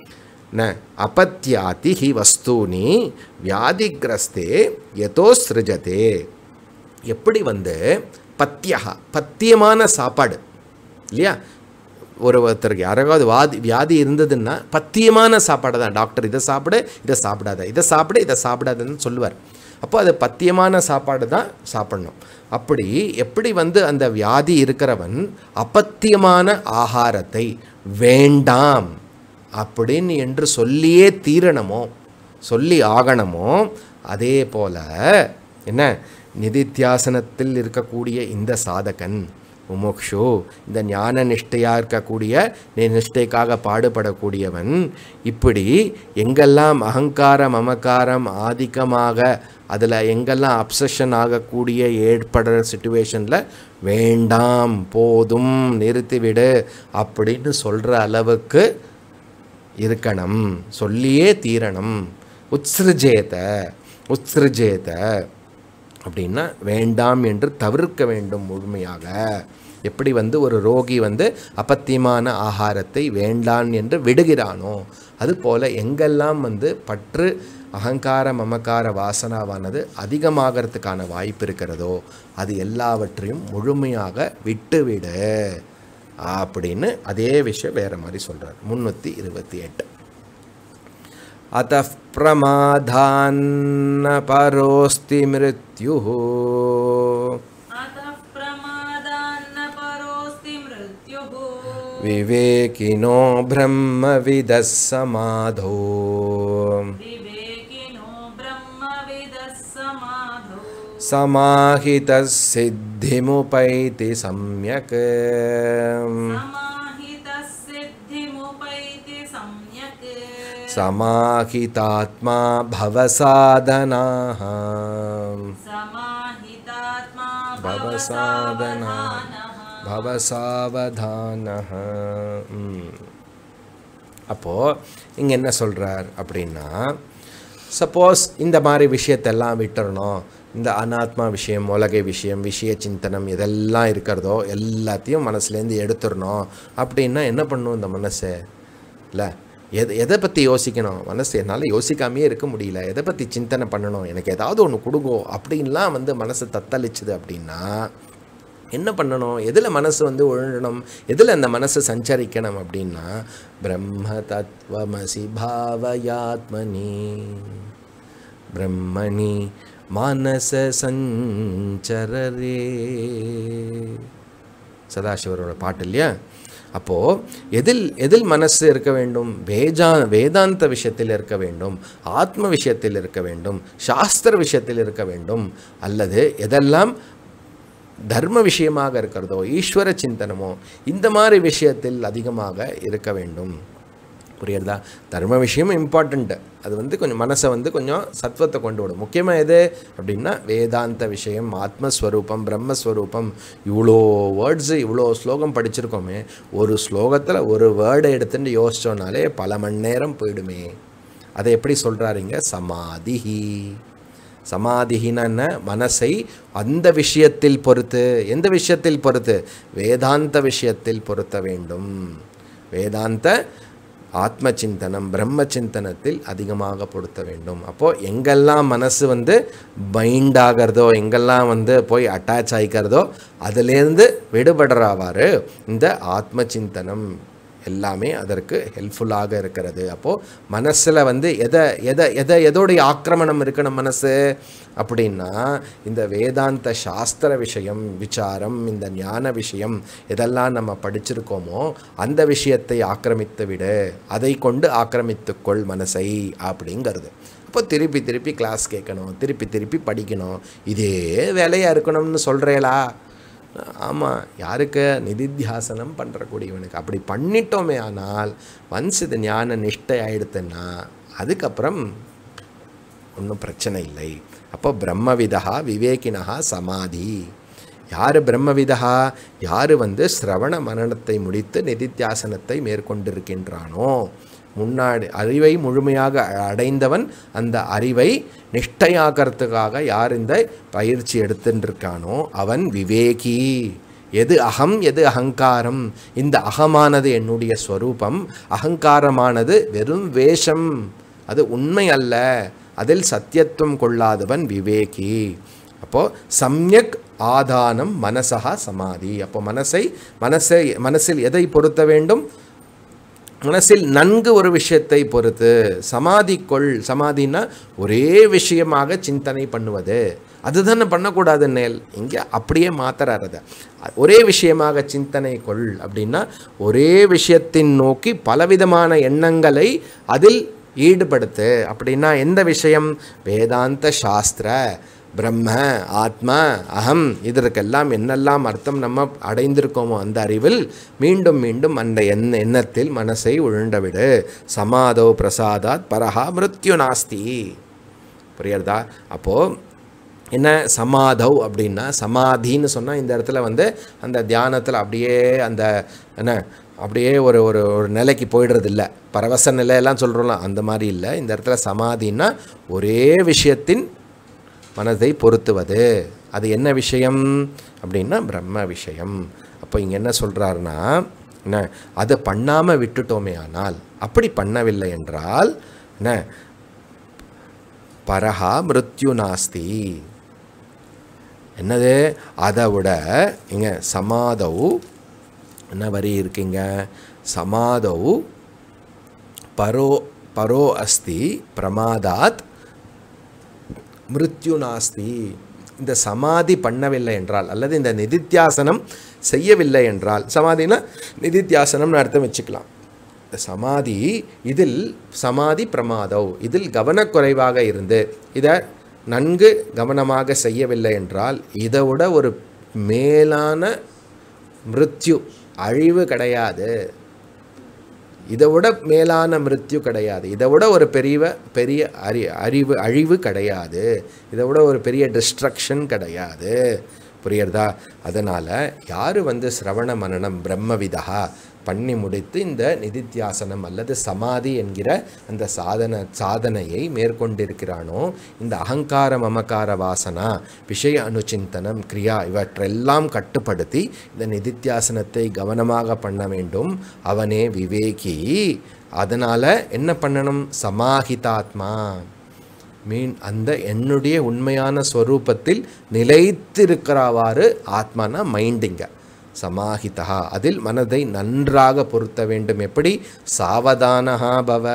ந அபத்யாதி ஹி வஸ்தூனி வியாதிகிரஸ்தே யதோ சிருஜதே எப்படி வந்து பத்தியா பத்தியமான சாப்பாடு இல்லையா ஒரு ஒருத்தருக்கு யாராவது வாதி வியாதி இருந்ததுன்னா பத்தியமான சாப்பாடு தான் டாக்டர் இதை சாப்பிடு இதை சாப்பிடாத இதை சாப்பிடு இதை சாப்பிடாதன்னு சொல்லுவார் அப்போ அது பத்தியமான சாப்பாடு தான் சாப்பிடணும் அப்படி எப்படி வந்து அந்த வியாதி இருக்கிறவன் அப்பத்தியமான ஆகாரத்தை வேண்டாம் அப்படின்னு என்று சொல்லியே தீரணுமோ சொல்லி ஆகணுமோ அதே போல என்ன நிதித்தியாசனத்தில் இருக்கக்கூடிய இந்த சாதகன் முமுக்ஷு இந்த ஞான நிஷ்டையாக இருக்கக்கூடிய நி- நிஷ்டைக்காக பாடுபடக்கூடியவன் இப்படி எங்கெல்லாம் அகங்காரம் மமக்காரம் ஆதிக்கமாக அதில் எங்கெல்லாம் அப்சஷன் ஆகக்கூடிய ஏற்படுற சுச்சுவேஷனில் வேண்டாம் போதும் நிறுத்திவிடு அப்படின்னு சொல்கிற அளவுக்கு இருக்கணும் சொல்லியே தீரணும் உத்ஸ்ருஜேத உத்ஸ்ருஜேத அப்படின்னா வேண்டாம் என்று தவிர்க்க வேண்டும் முழுமையாக எப்படி வந்து ஒரு ரோகி வந்து அப்பத்தியமான ஆகாரத்தை வேண்டான் என்று விடுகிறானோ அதுபோல் எங்கெல்லாம் வந்து பற்று அகங்கார மமக்கார வாசனாவானது அதிகமாகறதுக்கான வாய்ப்பு இருக்கிறதோ அது எல்லாவற்றையும் முழுமையாக விட்டுவிடு அப்படின்னு அதே விஷயம் வேற மாதிரி சொல்றார் முன்னூற்றி இருபத்தி எட்டு अतः प्रमादान्न परोऽस्ति मृत्युः अतः प्रमादान्न परोऽस्ति मृत्युः विवेकिनो ब्रह्मविदः समाधौ विवेकिनो ब्रह्मविदः समाधौ समाहितसिद्धिमुपैति सम्यक् समाहितसिद्धिमुपैति सम्यक् समाहितात्मा भवसाधनाः समाहितात्मा भवसाधना भवसावधानः பவசாவதானஹ அப்போது இங்கே என்ன சொல்கிறார் அப்படின்னா சப்போஸ் இந்த மாதிரி விஷயத்தெல்லாம் விட்டுறணும் இந்த அனாத்மா விஷயம் உலகை விஷயம் விஷய சிந்தனம் இதெல்லாம் இருக்கிறதோ எல்லாத்தையும் மனசுலேருந்து எடுத்துடணும் அப்படின்னா என்ன பண்ணும் இந்த மனசு இல்லை எது எதை பற்றி யோசிக்கணும் மனசு என்னால் யோசிக்காமையே இருக்க முடியல எதை பற்றி சிந்தனை பண்ணணும் எனக்கு ஏதாவது ஒன்று கொடுங்கோ அப்படின்லாம் வந்து மனசு தத்தளிச்சுது அப்படின்னா என்ன பண்ணணும் எதில் மனசு வந்து ஒழுங்கணும் எதில் அந்த மனசு சஞ்சரிக்கணும் அப்படின்னா பிரம்ம தத்துவமசி பாவயாத்மனி பிரம்மணி மானச சஞ்சரரே சதாசிவரோட பாட்டு இல்லையா அப்போது எதில் எதில் மனசு இருக்க வேண்டும் வேஜா வேதாந்த விஷயத்தில் இருக்க வேண்டும் ஆத்ம விஷயத்தில் இருக்க வேண்டும் சாஸ்திர விஷயத்தில் இருக்க வேண்டும் அல்லது எதெல்லாம் தர்ம விஷயமாக இருக்கிறதோ ஈஸ்வர சிந்தனமோ இந்த மாதிரி விஷயத்தில் அதிகமாக இருக்க வேண்டும் புரியுறதா தர்ம விஷயம் இம்பார்ட்டண்ட்டு அது வந்து கொஞ்சம் மனசை வந்து கொஞ்சம் சத்வத்தை கொண்டு விடும் முக்கியமாக எது அப்படின்னா வேதாந்த விஷயம் ஆத்மஸ்வரூபம் பிரம்மஸ்வரூபம் இவ்வளோ வேர்ட்ஸு இவ்வளோ ஸ்லோகம் படிச்சிருக்கோமே ஒரு ஸ்லோகத்தில் ஒரு வேர்டை எடுத்துட்டு யோசிச்சோனாலே பல மணி நேரம் போயிடுமே அதை எப்படி சொல்கிறாருங்க சமாதிஹி சமாதிகினா என்ன மனசை அந்த விஷயத்தில் பொறுத்து எந்த விஷயத்தில் பொறுத்து வேதாந்த விஷயத்தில் பொருத்த வேண்டும் வேதாந்த ஆத்ம சிந்தனம் பிரம்ம சிந்தனத்தில் அதிகமாக பொருத்த வேண்டும் அப்போது எங்கெல்லாம் மனசு வந்து பைண்ட் ஆகிறதோ எங்கெல்லாம் வந்து போய் அட்டாச் ஆகிக்கிறதோ அதுலேருந்து விடுபடுறவாறு இந்த ஆத்ம சிந்தனம் எல்லாமே அதற்கு ஹெல்ப்ஃபுல்லாக இருக்கிறது அப்போது மனசில் வந்து எதை எதை எதை எதோடைய ஆக்கிரமணம் இருக்கணும் மனசு அப்படின்னா இந்த வேதாந்த சாஸ்திர விஷயம் விசாரம் இந்த ஞான விஷயம் எதெல்லாம் நம்ம படிச்சிருக்கோமோ அந்த விஷயத்தை ஆக்கிரமித்து விடு அதை கொண்டு ஆக்கிரமித்துக்கொள் மனசை அப்படிங்கிறது அப்போ திருப்பி திருப்பி கிளாஸ் கேட்கணும் திருப்பி திருப்பி படிக்கணும் இதே வேலையாக இருக்கணும்னு சொல்கிறேளா ஆமாம் யாருக்கு நிதித்தியாசனம் பண்ணுறக்கூடியவனுக்கு அப்படி பண்ணிட்டோமே ஆனால் ஒன்ஸ் இது ஞான நிஷ்டை ஆயிடுத்துன்னா அதுக்கப்புறம் ஒன்றும் பிரச்சனை இல்லை அப்போ பிரம்மவிதா விவேகினஹா சமாதி யார் பிரம்மவிதா யார் வந்து சிரவண மரணத்தை முடித்து நிதித்தியாசனத்தை மேற்கொண்டிருக்கின்றானோ முன்னாடி அறிவை முழுமையாக அடைந்தவன் அந்த அறிவை நிஷ்டையாக்கிறதுக்காக யார் இந்த பயிற்சி எடுத்துட்டு இருக்கானோ அவன் விவேகி எது அகம் எது அகங்காரம் இந்த அகமானது என்னுடைய ஸ்வரூபம் அகங்காரமானது வெறும் வேஷம் அது உண்மை அல்ல அதில் சத்தியத்துவம் கொள்ளாதவன் விவேகி அப்போது சம்யக் ஆதானம் மனசா சமாதி அப்போ மனசை மனசை மனசில் எதை பொருத்த வேண்டும் மனசில் நன்கு ஒரு விஷயத்தை பொறுத்து சமாதி கொள் சமாதினா ஒரே விஷயமாக சிந்தனை பண்ணுவது அதுதானே பண்ணக்கூடாது நேல் இங்கே அப்படியே மாத்துறாரு அதை ஒரே விஷயமாக சிந்தனை கொள் அப்படின்னா ஒரே விஷயத்தின் நோக்கி பலவிதமான எண்ணங்களை அதில் ஈடுபடுத்து அப்படின்னா எந்த விஷயம் வேதாந்த சாஸ்திர பிரம்ம ஆத்மா அகம் இதற்கெல்லாம் என்னெல்லாம் அர்த்தம் நம்ம அடைந்திருக்கோமோ அந்த அறிவில் மீண்டும் மீண்டும் அந்த எண்ண எண்ணத்தில் மனசை உழுண்டவிடு சமாதோ பிரசாதாத் பரஹா மிருத்யு நாஸ்தி புரியுறதா அப்போது என்ன சமாதவ் அப்படின்னா சமாதின்னு சொன்னால் இந்த இடத்துல வந்து அந்த தியானத்தில் அப்படியே அந்த என்ன அப்படியே ஒரு ஒரு ஒரு நிலைக்கு போயிடுறது இல்லை பரவச நிலையெல்லாம் சொல்கிறோம்ல அந்த மாதிரி இல்லை இந்த இடத்துல சமாதின்னா ஒரே விஷயத்தின் மனதை பொருத்துவது அது என்ன விஷயம் அப்படின்னா பிரம்ம விஷயம் அப்போ இங்கே என்ன சொல்கிறாருன்னா என்ன அதை பண்ணாமல் விட்டுட்டோமே ஆனால் அப்படி பண்ணவில்லை என்றால் என்ன பரஹா மிருத்யு நாஸ்தி என்னது அதை விட இங்கே சமாதவு என்ன வரி இருக்கீங்க சமாதவு பரோ பரோ அஸ்தி பிரமாதாத் மிருத்யு நாஸ்தி இந்த சமாதி பண்ணவில்லை என்றால் அல்லது இந்த நிதித்தியாசனம் செய்யவில்லை என்றால் சமாதினா நிதித்தியாசனம்னு அர்த்தம் வச்சுக்கலாம் இந்த சமாதி இதில் சமாதி பிரமாதவ் இதில் கவனக்குறைவாக இருந்து இதை நன்கு கவனமாக செய்யவில்லை என்றால் இதை விட ஒரு மேலான மிருத்யு அழிவு கிடையாது இதை விட மேலான மிருத்யு கிடையாது இதை விட ஒரு பெரிய பெரிய அறி அறிவு அழிவு கிடையாது இதை விட ஒரு பெரிய டிஸ்ட்ரக்ஷன் கிடையாது புரியுறதா அதனால் யார் வந்து சிரவண மனனம் பிரம்மவிதா பண்ணி முடித்து இந்த நிதித்தியாசனம் அல்லது சமாதி என்கிற அந்த சாதன சாதனையை மேற்கொண்டிருக்கிறானோ இந்த அகங்கார மமகார வாசனா விஷய அனுச்சிந்தனம் கிரியா இவற்றெல்லாம் கட்டுப்படுத்தி இந்த நிதித்தியாசனத்தை கவனமாக பண்ண வேண்டும் அவனே விவேகி அதனால் என்ன பண்ணணும் சமாஹிதாத்மா மீன் அந்த என்னுடைய உண்மையான ஸ்வரூபத்தில் நிலைத்திருக்கிறவாறு ஆத்மானா மைண்டிங்க சமாஹிதா அதில் மனதை நன்றாக பொருத்த வேண்டும் எப்படி சாவதானஹா பவ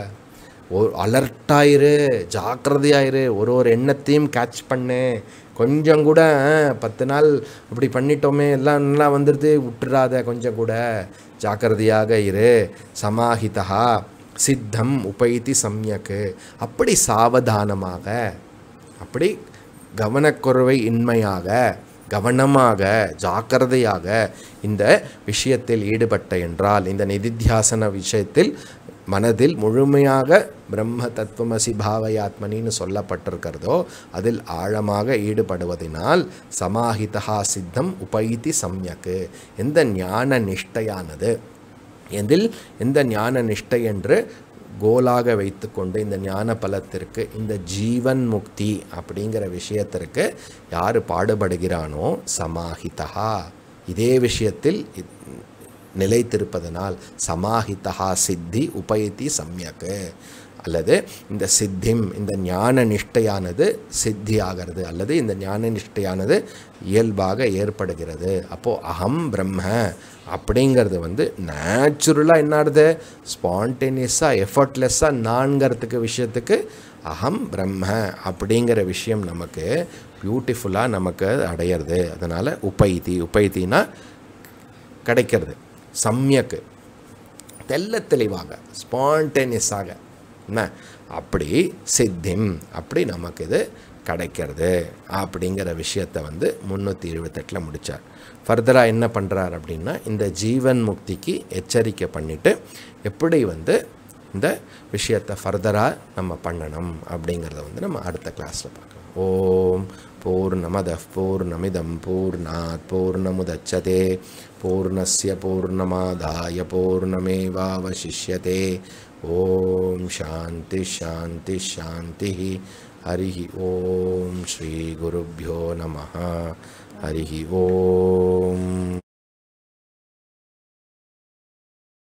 ஒரு அலர்ட்டாயிரு ஜாக்கிரதையாயிரு ஒரு ஒரு எண்ணத்தையும் கேட்ச் பண்ணு கொஞ்சம் கூட பத்து நாள் இப்படி பண்ணிட்டோமே எல்லாம் நல்லா வந்துடுது விட்டுறாத கொஞ்சம் கூட ஜாக்கிரதையாக இரு சமாஹிதா சித்தம் உபைத்தி சம்யக்கு அப்படி சாவதானமாக அப்படி கவனக்குறைவை இன்மையாக கவனமாக ஜாக்கிரதையாக இந்த விஷயத்தில் ஈடுபட்ட என்றால் இந்த நிதித்தியாசன விஷயத்தில் மனதில் முழுமையாக பிரம்ம தத்துவமசி பாவயாத்மனின்னு சொல்லப்பட்டிருக்கிறதோ அதில் ஆழமாக ஈடுபடுவதனால் சமாஹிதா சித்தம் உபைத்தி சம்யக்கு எந்த ஞான நிஷ்டையானது எதில் எந்த ஞான நிஷ்டை என்று கோலாக வைத்துக்கொண்டு இந்த ஞான பலத்திற்கு இந்த ஜீவன் முக்தி அப்படிங்கிற விஷயத்திற்கு யார் பாடுபடுகிறானோ சமாஹிதா இதே விஷயத்தில் இ- நிலைத்திருப்பதனால் சமாஹிதா சித்தி உபயத்தி சம்யக்கு அல்லது இந்த சித்திம் இந்த ஞான நிஷ்டையானது சித்தி ஆகிறது அல்லது இந்த ஞான நிஷ்டையானது இயல்பாக ஏற்படுகிறது அப்போது அகம் பிரம்ம அப்படிங்கிறது வந்து நேச்சுரலாக என்னாடுது ஸ்பான்டேனியஸாக எஃபர்ட்லெஸ்ஸாக நான்கிறதுக்கு விஷயத்துக்கு அகம் பிரம்ம அப்படிங்கிற விஷயம் நமக்கு பியூட்டிஃபுல்லாக நமக்கு அடையிறது அதனால் உபைத்தி உபைத்தினா கிடைக்கிறது சம்யக்கு தெல்ல தெளிவாக ஸ்பான்டேனியஸாக என்ன அப்படி சித்திம் அப்படி நமக்கு இது கிடைக்கிறது அப்படிங்கிற விஷயத்தை வந்து முந்நூற்றி எழுபத்தெட்டில் முடித்தார் ஃபர்தராக என்ன பண்ணுறார் அப்படின்னா இந்த ஜீவன் முக்திக்கு எச்சரிக்கை பண்ணிவிட்டு எப்படி வந்து இந்த விஷயத்தை ஃபர்தராக நம்ம பண்ணணும் அப்படிங்கிறத வந்து நம்ம அடுத்த கிளாஸில் பார்க்கலாம் ஓம் பூர்ணமத பூர்ணமிதம் பூர்ணாத் பூர்ணமுதச்சதே பூர்ணஸ்ய பூர்ணமாதாய பூர்ணமேவாவசிஷ்யதே ஓம் சாந்தி சாந்தி சாந்தி ஹரி ஓம் ஸ்ரீ குருभ्यो நமः ஹரி ஓம்